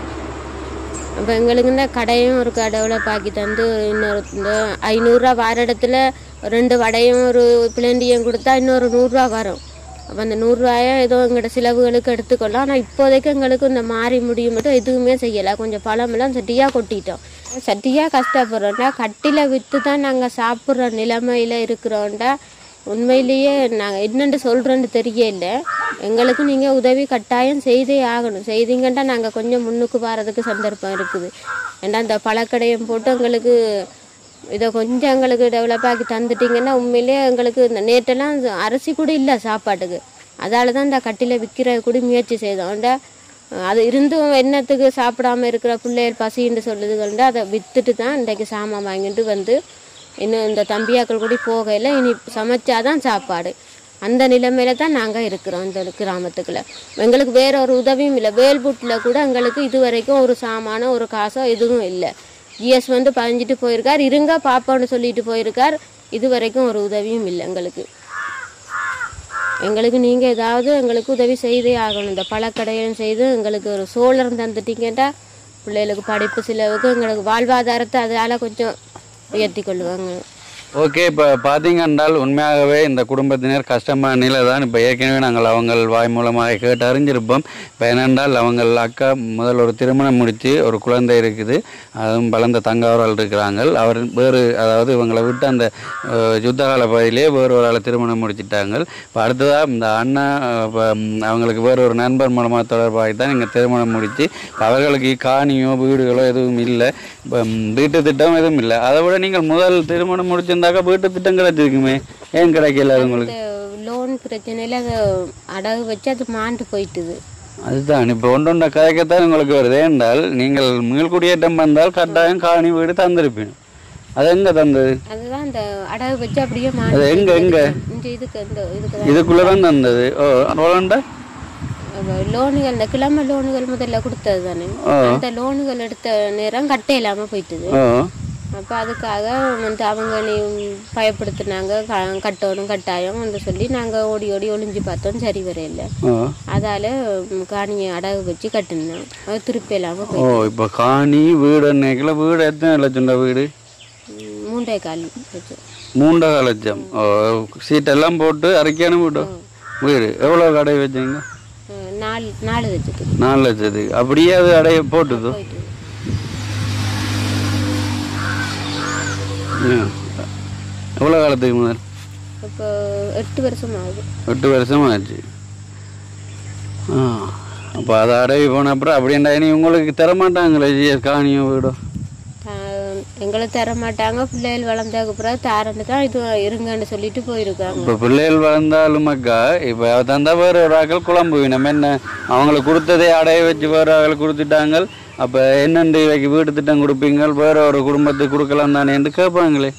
அப்போ எங்களுக்கு இந்த கடையும் ஒரு டெவலப் ஆக்கி தந்து இன்னொரு இந்த ஐநூறுரூவா வார இடத்துல ரெண்டு வடையும் ஒரு பிளண்டியும் கொடுத்தா இன்னொரு நூறுரூவா வரும் அப்போ அந்த நூறுரூவாயை ஏதோ எங்களோட செலவுகளுக்கு எடுத்துக்கொள்ளலாம் ஆனால் இப்போதைக்கு எங்களுக்கு இந்த மாறி முடியும் மட்டும் எதுவுமே செய்யலை கொஞ்சம் பழமெல்லாம் சட்டியாக கொட்டிட்டோம் சட்டியாக கஷ்டப்படுறோம்டா கட்டில விற்று தான் நாங்கள் சாப்பிட்ற நிலைமையில் இருக்கிறோம்டா உண்மையிலேயே நாங்கள் என்னென்று சொல்கிறோன்னு தெரியல எங்களுக்கு நீங்கள் உதவி கட்டாயம் செய்தே ஆகணும் செய்தீங்கன்னா நாங்கள் கொஞ்சம் முன்னுக்கு வர்றதுக்கு சந்தர்ப்பம் இருக்குது ஏன்னா இந்த பழக்கடையும் போட்டு எங்களுக்கு இதை கொஞ்சம் எங்களுக்கு டெவலப் ஆக்கி தந்துட்டீங்கன்னா உண்மையிலேயே எங்களுக்கு இந்த நேற்றெல்லாம் இந்த அரிசி கூட இல்லை சாப்பாட்டுக்கு அதால தான் இந்த கட்டில விற்கிற கூட முயற்சி செய்தோம் ஏன்டா, அது இருந்தும் என்னத்துக்கு சாப்பிடாம இருக்கிற பிள்ளைகள் பசின்னு சொல்லுதுகள்ண்டு அதை விற்றுட்டு தான் இன்றைக்கு சாமான் வாங்கிட்டு வந்து இன்னும் இந்த தம்பியாக்கள் கூட போகையில் இனி சமைச்சாதான் சாப்பாடு அந்த நிலைமையில தான் நாங்கள் இருக்கிறோம் இந்த கிராமத்துக்குள்ள எங்களுக்கு வேற ஒரு உதவியும் இல்லை வேல்புட்டில் கூட எங்களுக்கு இது வரைக்கும் ஒரு சாமானோ ஒரு காசோ எதுவும் இல்லை ஜிஎஸ் வந்து பதிஞ்சிட்டு போயிருக்கார் இருங்க பாப்பான்னு சொல்லிட்டு போயிருக்கார் இது வரைக்கும் ஒரு உதவியும் இல்லை எங்களுக்கு எங்களுக்கு நீங்கள் ஏதாவது எங்களுக்கு உதவி செய்தே ஆகணும் இந்த பழக்கடையும் செய்து எங்களுக்கு ஒரு சோழர் தந்துட்டீங்கன்னா பிள்ளைகளுக்கு படிப்பு செலவுக்கு எங்களுக்கு வாழ்வாதாரத்தை அதால் கொஞ்சம் உயர்த்தி கொள்ளுவாங்க ஓகே இப்போ பார்த்தீங்கன்றால் உண்மையாகவே இந்த குடும்பத்தினர் கஷ்டமான நிலை தான் இப்போ ஏற்கனவே நாங்கள் அவங்கள் வாய் மூலமாக கேட்டு அறிஞ்சிருப்போம் இப்போ என்னென்றால் அவங்கள் அக்கா முதல் ஒரு திருமணம் முடித்து ஒரு குழந்தை இருக்குது அதுவும் வளர்ந்த தங்கவர்கள் இருக்கிறாங்க அவர் வேறு அதாவது இவங்களை விட்டு அந்த அஹ், யுத்த கால பகுதியிலே வேறு ஒரு ஆளை திருமணம் முடிச்சிட்டாங்க இப்போ அடுத்ததாக இந்த அண்ணன் அஹ், இப்போ, ம், அவங்களுக்கு வேறு ஒரு நண்பர் மூலமாக தொடர்பாகி தான் இங்கே திருமணம் முடித்து இப்போ அவர்களுக்கு காணியோ வீடுகளோ எதுவும் இல்லை இப்போ ம், வீட்டு திட்டம் எதுவும் இல்லை அதை விட நீங்கள் முதல் திருமணம் முடிச்சிருந்தாக்கா வீட்டு திட்டம் கிடைச்சிருக்குமே ஏன் கிடைக்கல அது உங்களுக்கு லோன் பிரச்சனையில் அதை அடகு வச்சு அது மாண்டு போயிட்டுது அதுதான் இப்போ ஒன்று ஒன்றை கதைக்கத்தான் உங்களுக்கு வருது என்றால் நீங்கள் மீள்குடியேற்றம் வந்தால் கட்டாயம் காணி வீடு தந்திருப்பீங்க அது எங்கே தந்தது அதுதான் அந்த அடகு வச்சு அப்படியே அது மாண்டு எங்க எங்க இந்த இதுக்கு இந்த இதுக்கு தான் இதுக்குள்ளே தான் தந்தது ஓ ரோலண்டா லோனுகள் இந்த கிழமை லோனுகள் முதல்ல கொடுத்தது தானே ஆ. அந்த லோனுகள் எடுத்த நேரம் கட்ட இல்லாம போயிட்டுது ஓ அப்போ அதுக்காக வந்து அவங்களையும் பயப்படுத்தினாங்க க- கட்டணும் கட்டாயம் என்று சொல்லி நாங்கள் ஓடி ஓடி ஒளிஞ்சு பார்த்தோம் சரி வரையில ஓ அதால ம், காணியை அடகு வச்சு கட்டினோம் அது திருப்பி இல்லாமல் ஓ போய் இப்போ காணி வீடு நினைக்கல வீடு எத்தனை லட்சம்டா வீடு மூன்றே கால் வச்சு மூன்றரை லட்சம் ஓ சீட்டெல்லாம் போட்டு அரைக்கான வீடு வீடு எவ்வளோ கடை வச்சீங்க அஹ், நாலு நாலு லட்சத்துக்கு நாலு லட்சத்துக்கு அப்படியே அது அடைய போட்டுதோ போயிட்டு ம். எவ்வளோ காலத்துக்கு முதல் இப்போ எட்டு வருஷம் ஆகுது எட்டு வருஷம் ஆச்சு ஆ அப்போ அதை அடவி போன அப்புறம் அப்படின்டா இனி உங்களுக்கு தர மாட்டாங்களே ஜிஎஸ் காணியும் வீடும் ஆஹ் எங்களுக்கு தர மாட்டாங்க பிள்ளைகள் வளர்ந்ததுக்கு பிறகு தாரன்னு தான் இது இருங்கன்னு சொல்லிட்டு போயிருக்காங்க இப்போ பிள்ளைகள் வளர்ந்தாலும் அக்கா இப்போ தந்தா வேறு ஒரு ஆக்கள் குழம்பு நம்ம என்ன அவங்களுக்கு கொடுத்ததே அடைய வச்சு வேறு ஆக்கள் கொடுத்துட்டாங்க அப்போ என்னென்று இவைக்கு வீட்டு திட்டம் கொடுப்பீங்க வேற ஒரு குடும்பத்துக்கு கொடுக்கலாம் தானே என்று கேட்பாங்களே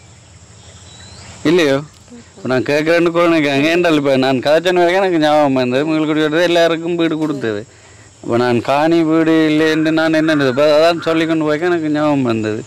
இல்லையோ இப்போ நான் கேட்குறேன்னு கூட நினைக்கிறாங்க ஏன்டால் இப்போ நான் கதைச்சன வரைக்கும் எனக்கு ஞாபகம் வந்தது உங்களுக்கு எல்லாருக்கும் வீடு கொடுத்தது இப்போ நான் காணி வீடு இல்லைன்னு நான் என்னது இப்போ அதான் சொல்லி கொண்டு போய்க்க எனக்கு ஞாபகம் வந்தது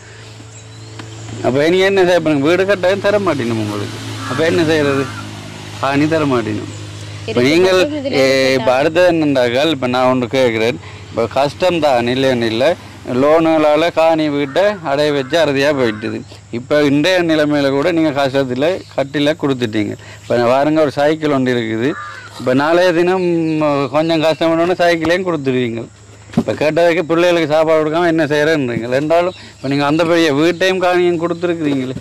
அப்போ நீங்கள் என்ன செய்ய பண்ணுங்க வீடு கட்டாயம் தர மாட்டேனும் உங்களுக்கு அப்போ என்ன செய்யறது காணி தர மாட்டேனும் இப்போ நீங்கள் இப்போ அடுத்தது என்னண்டாக்கால் இப்போ நான் ஒன்று கேட்குறேன் இப்போ கஷ்டம் தான் இல்லைன்னு இல்லை லோனுகளால் காணி வீட்டை அடைய வச்சு அறுதியாக போயிட்டுது இப்போ இன்றைய நிலைமையில கூட நீங்கள் கஷ்டத்தில் கட்டில கொடுத்துட்டீங்க இப்போ வாருங்க ஒரு சைக்கிள் ஒன்று இருக்குது இப்போ நாளைய தினம் ம், கொஞ்சம் கஷ்டப்படணும்னு சைக்கிளையும் கொடுத்துருவீங்க இப்போ கேட்டதுக்கு பிள்ளைகளுக்கு சாப்பாடு கொடுக்காம என்ன செய்கிறேன்றீங்க ரெண்டாலும் இப்போ நீங்கள் அந்த பெரிய வீட்டையும் காணியும் கொடுத்துருக்குறீங்களே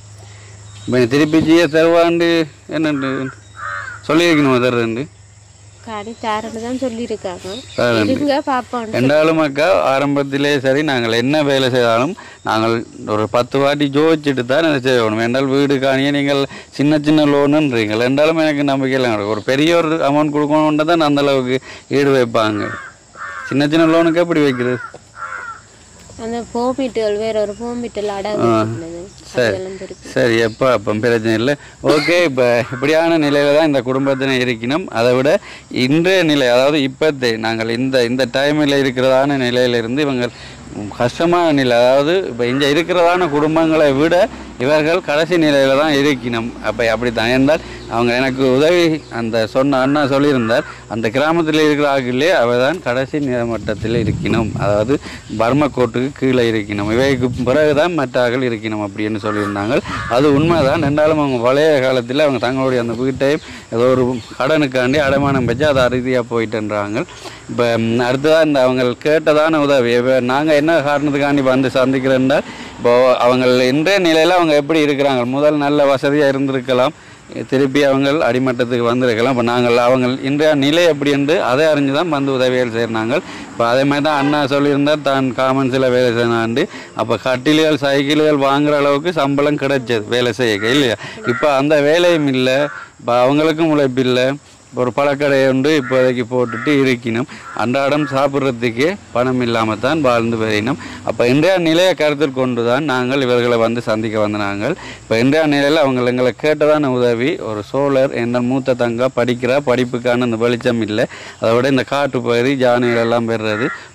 இப்போ திருப்பி ஜிஎஸ் தருவாண்டு என்னண்டு சொல்லியிருக்கணுமா தர்றேன்ட்டு காணி தாரன்னு தான் சொல்லியிருக்காங்க தாரேன்ட்டு. இருங்க பார்ப்போம் ரெண்டாலும் அக்கா ஆரம்பத்திலே சரி நாங்கள் என்ன வேலை செய்தாலும் நாங்கள் ஒரு பத்து வாட்டி ஜோதிச்சுட்டு தான் அதை செய்யணும் என்றால் வீடு காணியே நீங்கள் சின்ன சின்ன லோனுன்றீங்க ரெண்டாலும் எனக்கு நம்பிக்கை இல்லை ஒரு பெரிய ஒரு அமௌண்ட் கொடுக்கணுன்ட்டு தான் அந்த அளவுக்கு ஈடு வைப்பாங்க சின்ன சின்ன லோனுக்கு எப்படி வைக்கிறது அந்த போமிட்டுகள் வேற ஒரு போமிட்டில் அடகு வச்சிருந்தது அதெல்லாம் இருக்கு சரி எப்போ அப்போ பிரச்சனை இல்லை ஓகே இப்போ இப்படியான நிலையில தான் இந்த குடும்பத்தினர் இருக்கணும் அதை விட இன்றைய நிலை அதாவது இப்போத்தே நாங்கள் இந்த இந்த டைமில் இருக்கிறதான நிலையிலிருந்து இவங்க கஷ்டமான நிலை அதாவது இப்போ இங்கே இருக்கிறதான குடும்பங்களை விட இவர்கள் கடைசி நிலையில தான் இருக்கணும் அப்போ அப்படி தான் என்றால் அவங்க எனக்கு உதவி அந்த சொன்ன அண்ணா சொல்லியிருந்தார் அந்த கிராமத்தில் இருக்கிற ஆகிலே அவ தான் கடைசி நிலமட்டத்தில் இருக்கணும் அதாவது பர்ம கோட்டுக்கு கீழே இருக்கணும் இவைக்கு பிறகு தான் மற்ற ஆக்கள் இருக்கணும் அப்படின்னு சொல்லியிருந்தாங்க அது உண்மைதான் ரெண்டாலும் அவங்க பழைய காலத்தில் அவங்க தங்களுடைய அந்த வீட்டையும் ஏதோ ஒரு கடனுக்காண்டி அடமானம் வச்சு அதை அறுதியாக போயிட்டுன்றாங்க இப்போ அடுத்ததாக இந்த அவங்க கேட்டதான உதவி இப்போ நாங்கள் என்ன காரணத்துக்காண்டி வந்து சந்திக்கிறோம்னா இப்போ அவங்க இன்றைய நிலையில் அவங்க எப்படி இருக்கிறாங்க முதல் நல்ல வசதியாக இருந்திருக்கலாம் திருப்பி அவங்க அடிமட்டத்துக்கு வந்திருக்கலாம் இப்போ நாங்கள் அவங்க இன்றைய நிலை எப்படி என்று அதை அறிஞ்சு தான் வந்து உதவிகள் செய்கிறாங்க இப்போ அதே மாதிரி தான் அண்ணா சொல்லியிருந்தார் தான் காமன்ஸில் வேலை செய்யணாண்டு அப்போ கட்டில்கள் சைக்கிள்கள் வாங்குற அளவுக்கு சம்பளம் கிடைச்சது வேலை செய்ய இல்லையா இப்போ அந்த வேலையும் இல்லை இப்போ அவங்களுக்கும் உழைப்பு இல்லை ஒரு பழக்கடை உண்டு இப்போதைக்கு போட்டுட்டு இருக்கணும் அன்றாடம் சாப்பிட்றதுக்கே பணம் இல்லாமல் தான் வாழ்ந்து வரையினோம் அப்போ இன்றைய நிலையை கருத்தில் கொண்டு தான் நாங்கள் இவர்களை வந்து சந்திக்க வந்த நாங்கள் இப்போ இன்றைய நிலையில் அவங்க எங்களை கேட்டதான உதவி ஒரு சோழர் என்ற மூத்த தங்கா படிக்கிற படிப்புக்கான அந்த வெளிச்சம் இல்லை அதை விட இந்த காட்டு பகுதி ஜானைகள் எல்லாம் பெறுறது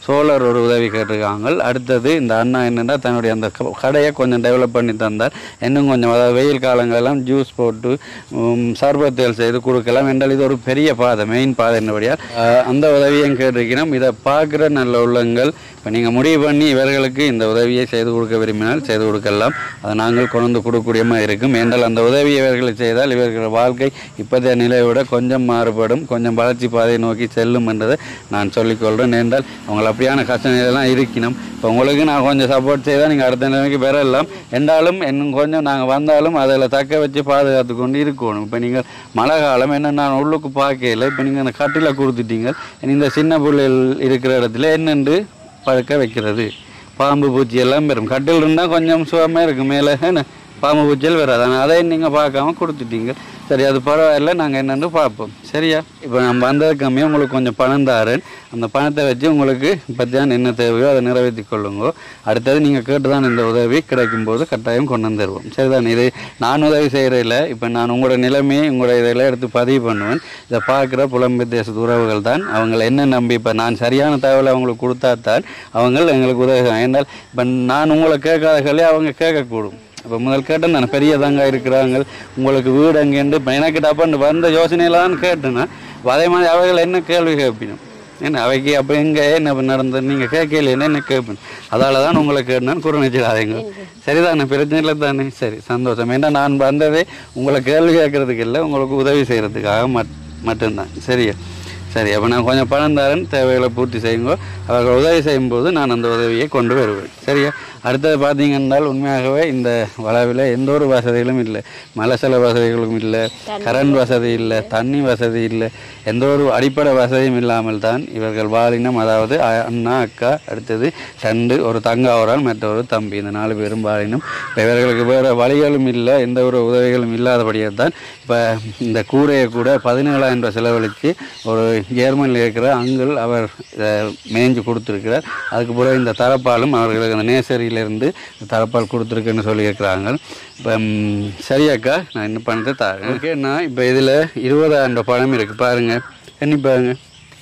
சோலார் ஒரு உதவி கேட்டிருக்காங்க அடுத்தது இந்த அண்ணா என்னென்னா தன்னுடைய அந்த க- கடையை கொஞ்சம் டெவலப் பண்ணி தந்தார் இன்னும் கொஞ்சம் அதாவது வெயில் காலங்களெல்லாம் ஜூஸ் போட்டு உம், சர்பத்துகள் செய்து கொடுக்கலாம் என்றால் இது ஒரு பெரிய பாதை மெயின் பாதை என்னபடியால் அஹ், அந்த உதவியும் கேட்டிருக்கிறோம் இதை பார்க்குற நல்ல உள்ளங்கள் இப்போ நீங்கள் முடிவு பண்ணி இவர்களுக்கு இந்த உதவியை செய்து கொடுக்க விரும்பினால் செய்து கொடுக்கலாம் அதை நாங்கள் கொண்டு வந்து கொடுக்கக்கூடியமா இருக்கும் என்றால் அந்த உதவி இவர்களுக்கு செய்தால் இவர்கள் வாழ்க்கை இப்போதைய நிலையை விட கொஞ்சம் மாறுபடும் கொஞ்சம் வளர்ச்சி பாதையை நோக்கி செல்லும் என்றதை நான் சொல்லிக்கொள்கிறேன் என்றால் அவங்க அப்படியான கஷ்ட நிலையெல்லாம் இருக்கணும் இப்போ உங்களுக்கு நான் கொஞ்சம் சப்போர்ட் செய்தால் நீங்கள் அடுத்த நிலைமைக்கு பெறலாம் என்றாலும் இன்னும் கொஞ்சம் நாங்கள் வந்தாலும் அதில் தக்க வச்சு பாதுகாத்து கொண்டு இருக்கணும் இப்போ நீங்கள் மழை காலம் என்ன நான் உள்ளுக்கு பார்க்கல இப்போ நீங்கள் அந்த கட்டில கொடுத்துட்டீங்க இனி இந்த சின்ன பிள்ளைகள் இருக்கிற இடத்துல என்னென்று பழுக்க வைக்கிறது பாம்பு பூச்சி எல்லாம் வரும் கட்டில் இருந்தால் கொஞ்சம் சுகமாக இருக்கும் மேலே என்ன பாம்பு பூச்சியில் வராது ஆனால் அதை நீங்கள் பார்க்காம கொடுத்துட்டீங்க சரி அது பரவாயில்ல நாங்கள் என்னென்னு பார்ப்போம் சரியா இப்போ நம்ம வந்தது கம்மியாக உங்களுக்கு கொஞ்சம் பணம் தாரேன் அந்த பணத்தை வச்சு உங்களுக்கு பற்றியான என்ன தேவையோ அதை நிறைவேற்றி கொள்ளுங்க அடுத்தது நீங்கள் கேட்டு தான் இந்த உதவி கிடைக்கும் போது கட்டாயம் கொண்டு வந்து தருவோம் சரிதான் இது நான் உதவி செய்கிறதில்ல இப்போ நான் உங்களோட நிலைமையை உங்களோட இதெல்லாம் எடுத்து பதிவு பண்ணுவேன் இதை பார்க்குற புலம்பெயர் தேச உறவுகள் தான் அவங்களை என்ன நம்பி இப்போ நான் சரியான தகவலை அவங்களுக்கு கொடுத்தா தான் அவங்க எங்களுக்கு உதவி செய்வாங்க. ஏன்னால் இப்போ நான் உங்களை கேட்காதகளே அவங்க கேட்கக்கூடும் இப்போ முதல் கேட்டேன் நான் பெரியதாங்க இருக்கிறாங்க உங்களுக்கு வீடு அங்கேருந்து இப்போ எனக்கு டப்பான்னு வந்த யோசனையெல்லாம் கேட்டேன்னா அப்ப அதே மாதிரி அவர்கள் என்ன கேள்வி கேட்பினும் என்ன அவைக்கு அப்போ எங்கே என்ன நடந்தது நீங்கள் கேட்கல என்ன கேட்பேன் அதால தான் உங்களை கேட்டேன் குறுநிச்சிடாதீங்க சரிதானே பிரச்சனை இல்லை தானே சரி சந்தோஷம் ஏன்னா நான் வந்ததே உங்களை கேள்வி கேட்கறதுக்கு இல்லை உங்களுக்கு உதவி செய்கிறதுக்காக மட் மட்டும்தான் சரியா சரி அப்போ நான் கொஞ்சம் பணம் தரேன் தேவைகளை பூர்த்தி செய்யுங்க அவர்கள் உதவி செய்யும்போது நான் அந்த உதவியை கொண்டு வருவேன் சரியா அடுத்தது பார்த்தீங்கன்னா உண்மையாகவே இந்த வளவில் எந்த ஒரு வசதிகளும் இல்லை மலசல வசதிகளும் இல்லை கரண்ட் வசதி இல்லை தண்ணி வசதி இல்லை எந்த ஒரு அடிப்படை வசதியும் இல்லாமல் தான் இவர்கள் வாழினம் அதாவது அ- அண்ணா அக்கா அடுத்தது ரெண்டு ஒரு தங்கா ஒரு ஆள் மற்ற ஒரு தம்பி இந்த நாலு பேரும் வாழினம் இப்போ இவர்களுக்கு வேறு வழிகளும் இல்லை எந்த ஒரு உதவிகளும் இல்லாதபடியாக தான் இப்போ இந்த கூரையை கூட பதினேழாயிரம் ரூபாய் செலவழித்து ஒரு ஜெர்மனியில் இருக்கிற அங்கிள் அவர் இதை மேய்ஞ்சு கொடுத்துருக்கிறார் அதுக்கு பிறகு இந்த தரப்பாலும் அவர்களுக்கு அந்த நேசரியிலேருந்து தரப்பால் கொடுத்துருக்குன்னு சொல்லியிருக்கிறாங்க இப்போ ம், சரியாக்கா நான் என்ன பண்ணிட்டு தரேன் ஓகேண்ணா இப்போ இதில் இருபதாயிரம் ரூபாய் பணம் இருக்குது பாருங்கள் எண்ணி பாருங்க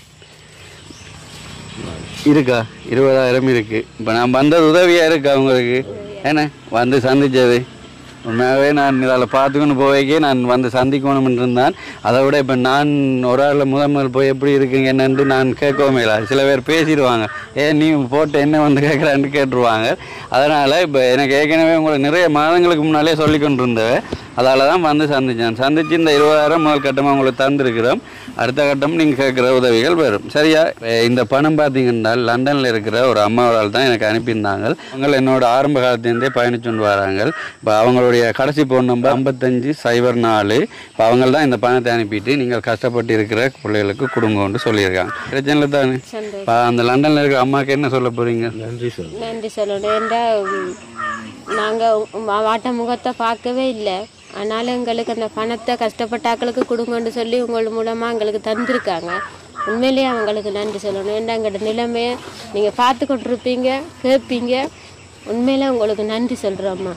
இருக்கா இருபதாயிரம் இருக்குது இப்போ நான் வந்தது உதவியாக இருக்கா உங்களுக்கு என்ன வந்து சந்திச்சது உண்மையாகவே நான் இதில் பார்த்துக்கொண்டு போவைக்கே நான் வந்து சந்திக்கணும் இருந்தான் அதை விட இப்போ நான் ஒரு ஆள் முதல் முதல் போய் எப்படி இருக்கீங்க என்னன்னு நான் கேட்கவும் இல்லை சில பேர் பேசிடுவாங்க ஏன் நீ போட்டு என்ன வந்து கேட்குறான்னு கேட்டுருவாங்க அதனால் இப்போ எனக்கு ஏற்கனவே உங்களுக்கு நிறைய மாதங்களுக்கு முன்னாலே சொல்லி கொண்டு இருந்தவன் அதால் தான் வந்து சந்தித்தேன் சந்தித்து இந்த இருபதாயிரம் முதல் கட்டமாக உங்களுக்கு தந்திருக்கிறோம் அடுத்த கட்டம் நீங்கள் கேட்குற உதவிகள் வரும் சரியா அஹ் இந்த பணம் பார்த்தீங்கன்னா லண்டனில் இருக்கிற ஒரு அம்மாவால் தான் எனக்கு அனுப்பியிருந்தாங்க அவங்க என்னோட ஆரம்ப காலத்துலேருந்தே பயணிச்சுட்டு வராங்க இப்போ அவங்களுடைய கடைசி ஃபோன் நம்பர் ஐம்பத்தஞ்சு சைபர் நாலு இப்போ அவங்க தான் இந்த பணத்தை அனுப்பிட்டு நீங்கள் கஷ்டப்பட்டு இருக்கிற பிள்ளைகளுக்கு கொடுங்கன்னு சொல்லியிருக்காங்க பிரச்சனை தானே சந்தோஷம் இப்போ அந்த லண்டனில் இருக்கிற அம்மாவுக்கு என்ன சொல்ல போகிறீங்க நன்றி சொல் நன்றி சொல்லணும் ஏன்டா நாங்கள் வாட்ட முகத்தை பார்க்கவே இல்லை அதனால் எங்களுக்கு அந்த பணத்தை கஷ்டப்பட்ட ஆட்களுக்கு கொடுங்கன்னு சொல்லி உங்கள் மூலமாக எங்களுக்கு தந்திருக்காங்க உண்மையிலேயே அவங்களுக்கு நன்றி சொல்லணும் ஏன்டா எங்களோட நிலைமையை நீங்கள் பார்த்து கொண்டிருப்பீங்க கேட்பீங்க உண்மையிலே உங்களுக்கு நன்றி சொல்கிறோம்மா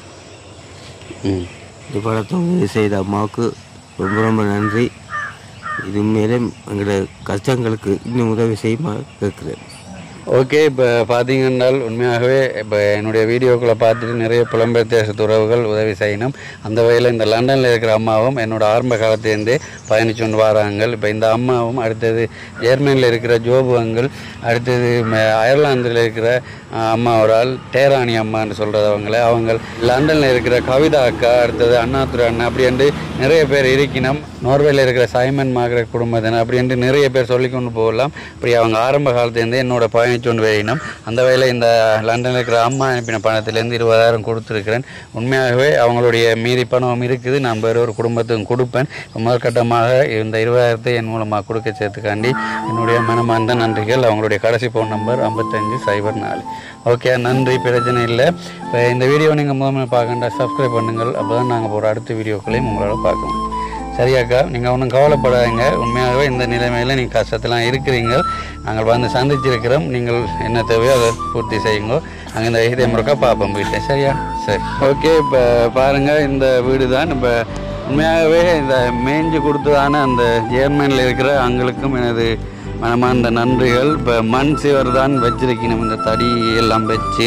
ம் இந்த படத்தை உதவி செய்த அம்மாவுக்கு ரொம்ப ரொம்ப நன்றி இது மேலே எங்களோட கஷ்டங்களுக்கு இன்னும் உதவி செய்யுமா கேட்குறேன் ஓகே இப்போ பார்த்தீங்கன்னா உண்மையாகவே இப்போ என்னுடைய வீடியோக்களை பார்த்துட்டு நிறைய புலம்பெயர் தேச உறவுகள் உதவி செய்யணும் அந்த வகையில் இந்த லண்டனில் இருக்கிற அம்மாவும் என்னோட ஆரம்ப காலத்திலேருந்தே பயணிச்சு கொண்டு வராங்க இப்போ இந்த அம்மாவும் அடுத்தது ஜெர்மனியில் இருக்கிற ஜோபு அங்கிள் அடுத்தது ம- அயர்லாந்தில் இருக்கிற அஹ், அம்மா ஒரு ஆள் டேராணி அம்மான்னு சொல்கிறது அவங்கள அவங்க லண்டனில் இருக்கிற கவிதா அக்கா அடுத்தது அண்ணாதுரை அண்ணா அப்படின்ட்டு நிறைய பேர் இருக்கணும் நோர்வேல இருக்கிற சைமன் மார்கரெட் குடும்பத்தினர் அப்படின்ட்டு நிறைய பேர் சொல்லி கொண்டு போகலாம் அப்படி அவங்க ஆரம்ப காலத்துலேருந்தே என்னோட பயணிச்சு கொண்டு வரையினோம் அந்த வகையில் இந்த லண்டனில் இருக்கிற அம்மா அனுப்பின பணத்திலேருந்து இருபதாயிரம் கொடுத்துருக்கிறேன் உண்மையாகவே அவங்களுடைய மீதி பணம் இருக்குது நான் வேறு ஒரு குடும்பத்துக்கும் கொடுப்பேன் இப்ப முதற்கட்டமாக இந்த இருபதாயிரத்தை என் மூலமாக கொடுக்க சேர்த்துக்காண்டி என்னுடைய மனமார்ந்த நன்றிகள் அவங்களுடைய கடைசி ஃபோன் நம்பர் ஐம்பத்தஞ்சு சைபர் நாலு ஓகே நன்றி பிரச்சனை இல்லை இப்போ இந்த வீடியோ நீங்கள் முதல்ல பார்க்கண்டா சப்ஸ்கிரைப் பண்ணுங்கள் அப்போ தான் நாங்கள் போகிற அடுத்த வீடியோக்களையும் உங்களால் பார்க்கலாம் சரியாக்கா நீங்கள் ஒன்றும் கவலைப்படாதீங்க உண்மையாகவே இந்த நிலைமையில் நீங்கள் கஷ்டத்தெல்லாம் இருக்கிறீங்க நாங்கள் வந்து சந்திச்சிருக்கிறோம் நீங்கள் என்ன தேவையோ அதை பூர்த்தி செய்யுங்க அங்கே இந்த இதே முறைக்கா பார்ப்போம் வீட்டை சரியா சரி ஓகே இப்போ பாருங்கள் இந்த வீடு தான் இப்போ உண்மையாகவே இந்த மேய்ஞ்சு கொடுத்ததான அந்த ஜேர்மனில் இருக்கிற அங்களுக்கும் எனது மனமார்ந்த நன்றிகள் இப்போ மண் சிவர் தான் வச்சிருக்கணும் இந்த தடி எல்லாம் வச்சு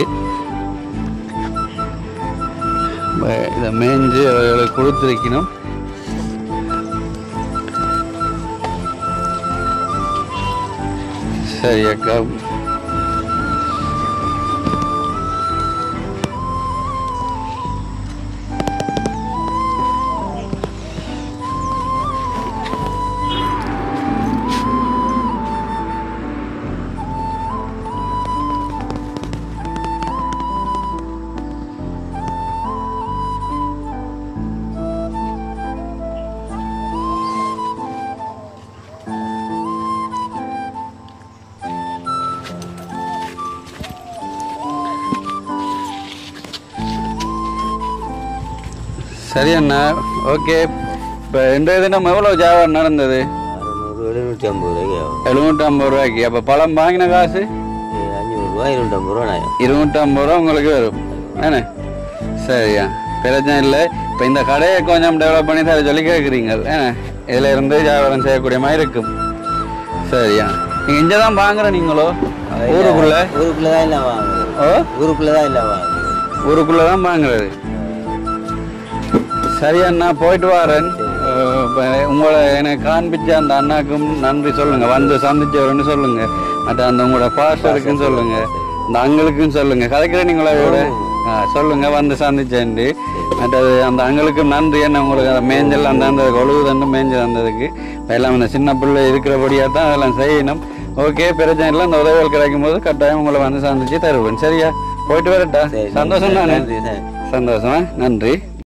இப்ப இதை மேய்ஞ்சு அவர்களுக்கு கொடுத்துருக்கணும் சரி அக்கா சரி அண்ணா ஓகே இப்போ இன்றைய தினம் எவ்வளோ ஜாவாரம் நடந்தது அறுநூறு எழுநூற்றி ஐம்பது ரூபாய்க்கு ஆகும் எழுநூற்றம்பது ரூபாய்க்கு அப்போ பழம் வாங்கின காசு ஏ, அஞ்சூறுரூவா இருநூற்றம்பது ரூபா நாயம் இருநூற்றம்பது ரூபா உங்களுக்கு வரும் என்ன சரியா பிரச்சனை இல்லை இப்போ இந்த கடையை கொஞ்சம் டெவலப் பண்ணி தர சொல்லி கேட்குறீங்க ஏன்னா இதில் இருந்து வியாபாரம் செய்யக்கூடிய மாதிரி இருக்கும் சரியா நீங்கள் இங்கே தான் வாங்குற நீங்களோ ஊருக்குள்ள ஊருக்குள்ளே தான் இல்லை வாங்குறது ஓ ஊருக்குள்ளே தான் இல்லை வாங்குறது ஊருக்குள்ளே தான் வாங்குறது சரி அண்ணா போயிட்டு வரேன் அஹ் இப்ப உங்களை எனக்கு காண்பிச்ச அந்த அண்ணாக்கும் நன்றி சொல்லுங்க வந்து சந்திச்சவருன்னு சொல்லுங்க மற்ற அந்த உங்களோட பாஸ்டருக்கும் சொல்லுங்க இந்த அங்களுக்கும் சொல்லுங்க கதைக்கிற நீங்களா விட சொல்லுங்க வந்து சந்திச்சேன்ட்டு மற்றது அந்த அங்களுக்கும் நன்றி என்ன உங்களுக்கு அந்த மேஞ்சல் அந்த அந்த ஒழுகு தண்டு மேஞ்சல் வந்ததுக்கு இப்ப எல்லாம் இந்த சின்ன பிள்ளை இருக்கிறபடியாக தான் அதெல்லாம் செய்யணும் ஓகே பிரச்சனை இல்லை அந்த உதவிகள் கிடைக்கும் போது கட்டாயம் உங்களை வந்து சந்திச்சு தருவேன் சரியா போயிட்டு வரட்டா சரி, சந்தோஷம் தானே நன்றி, சார். சந்தோஷமா நன்றி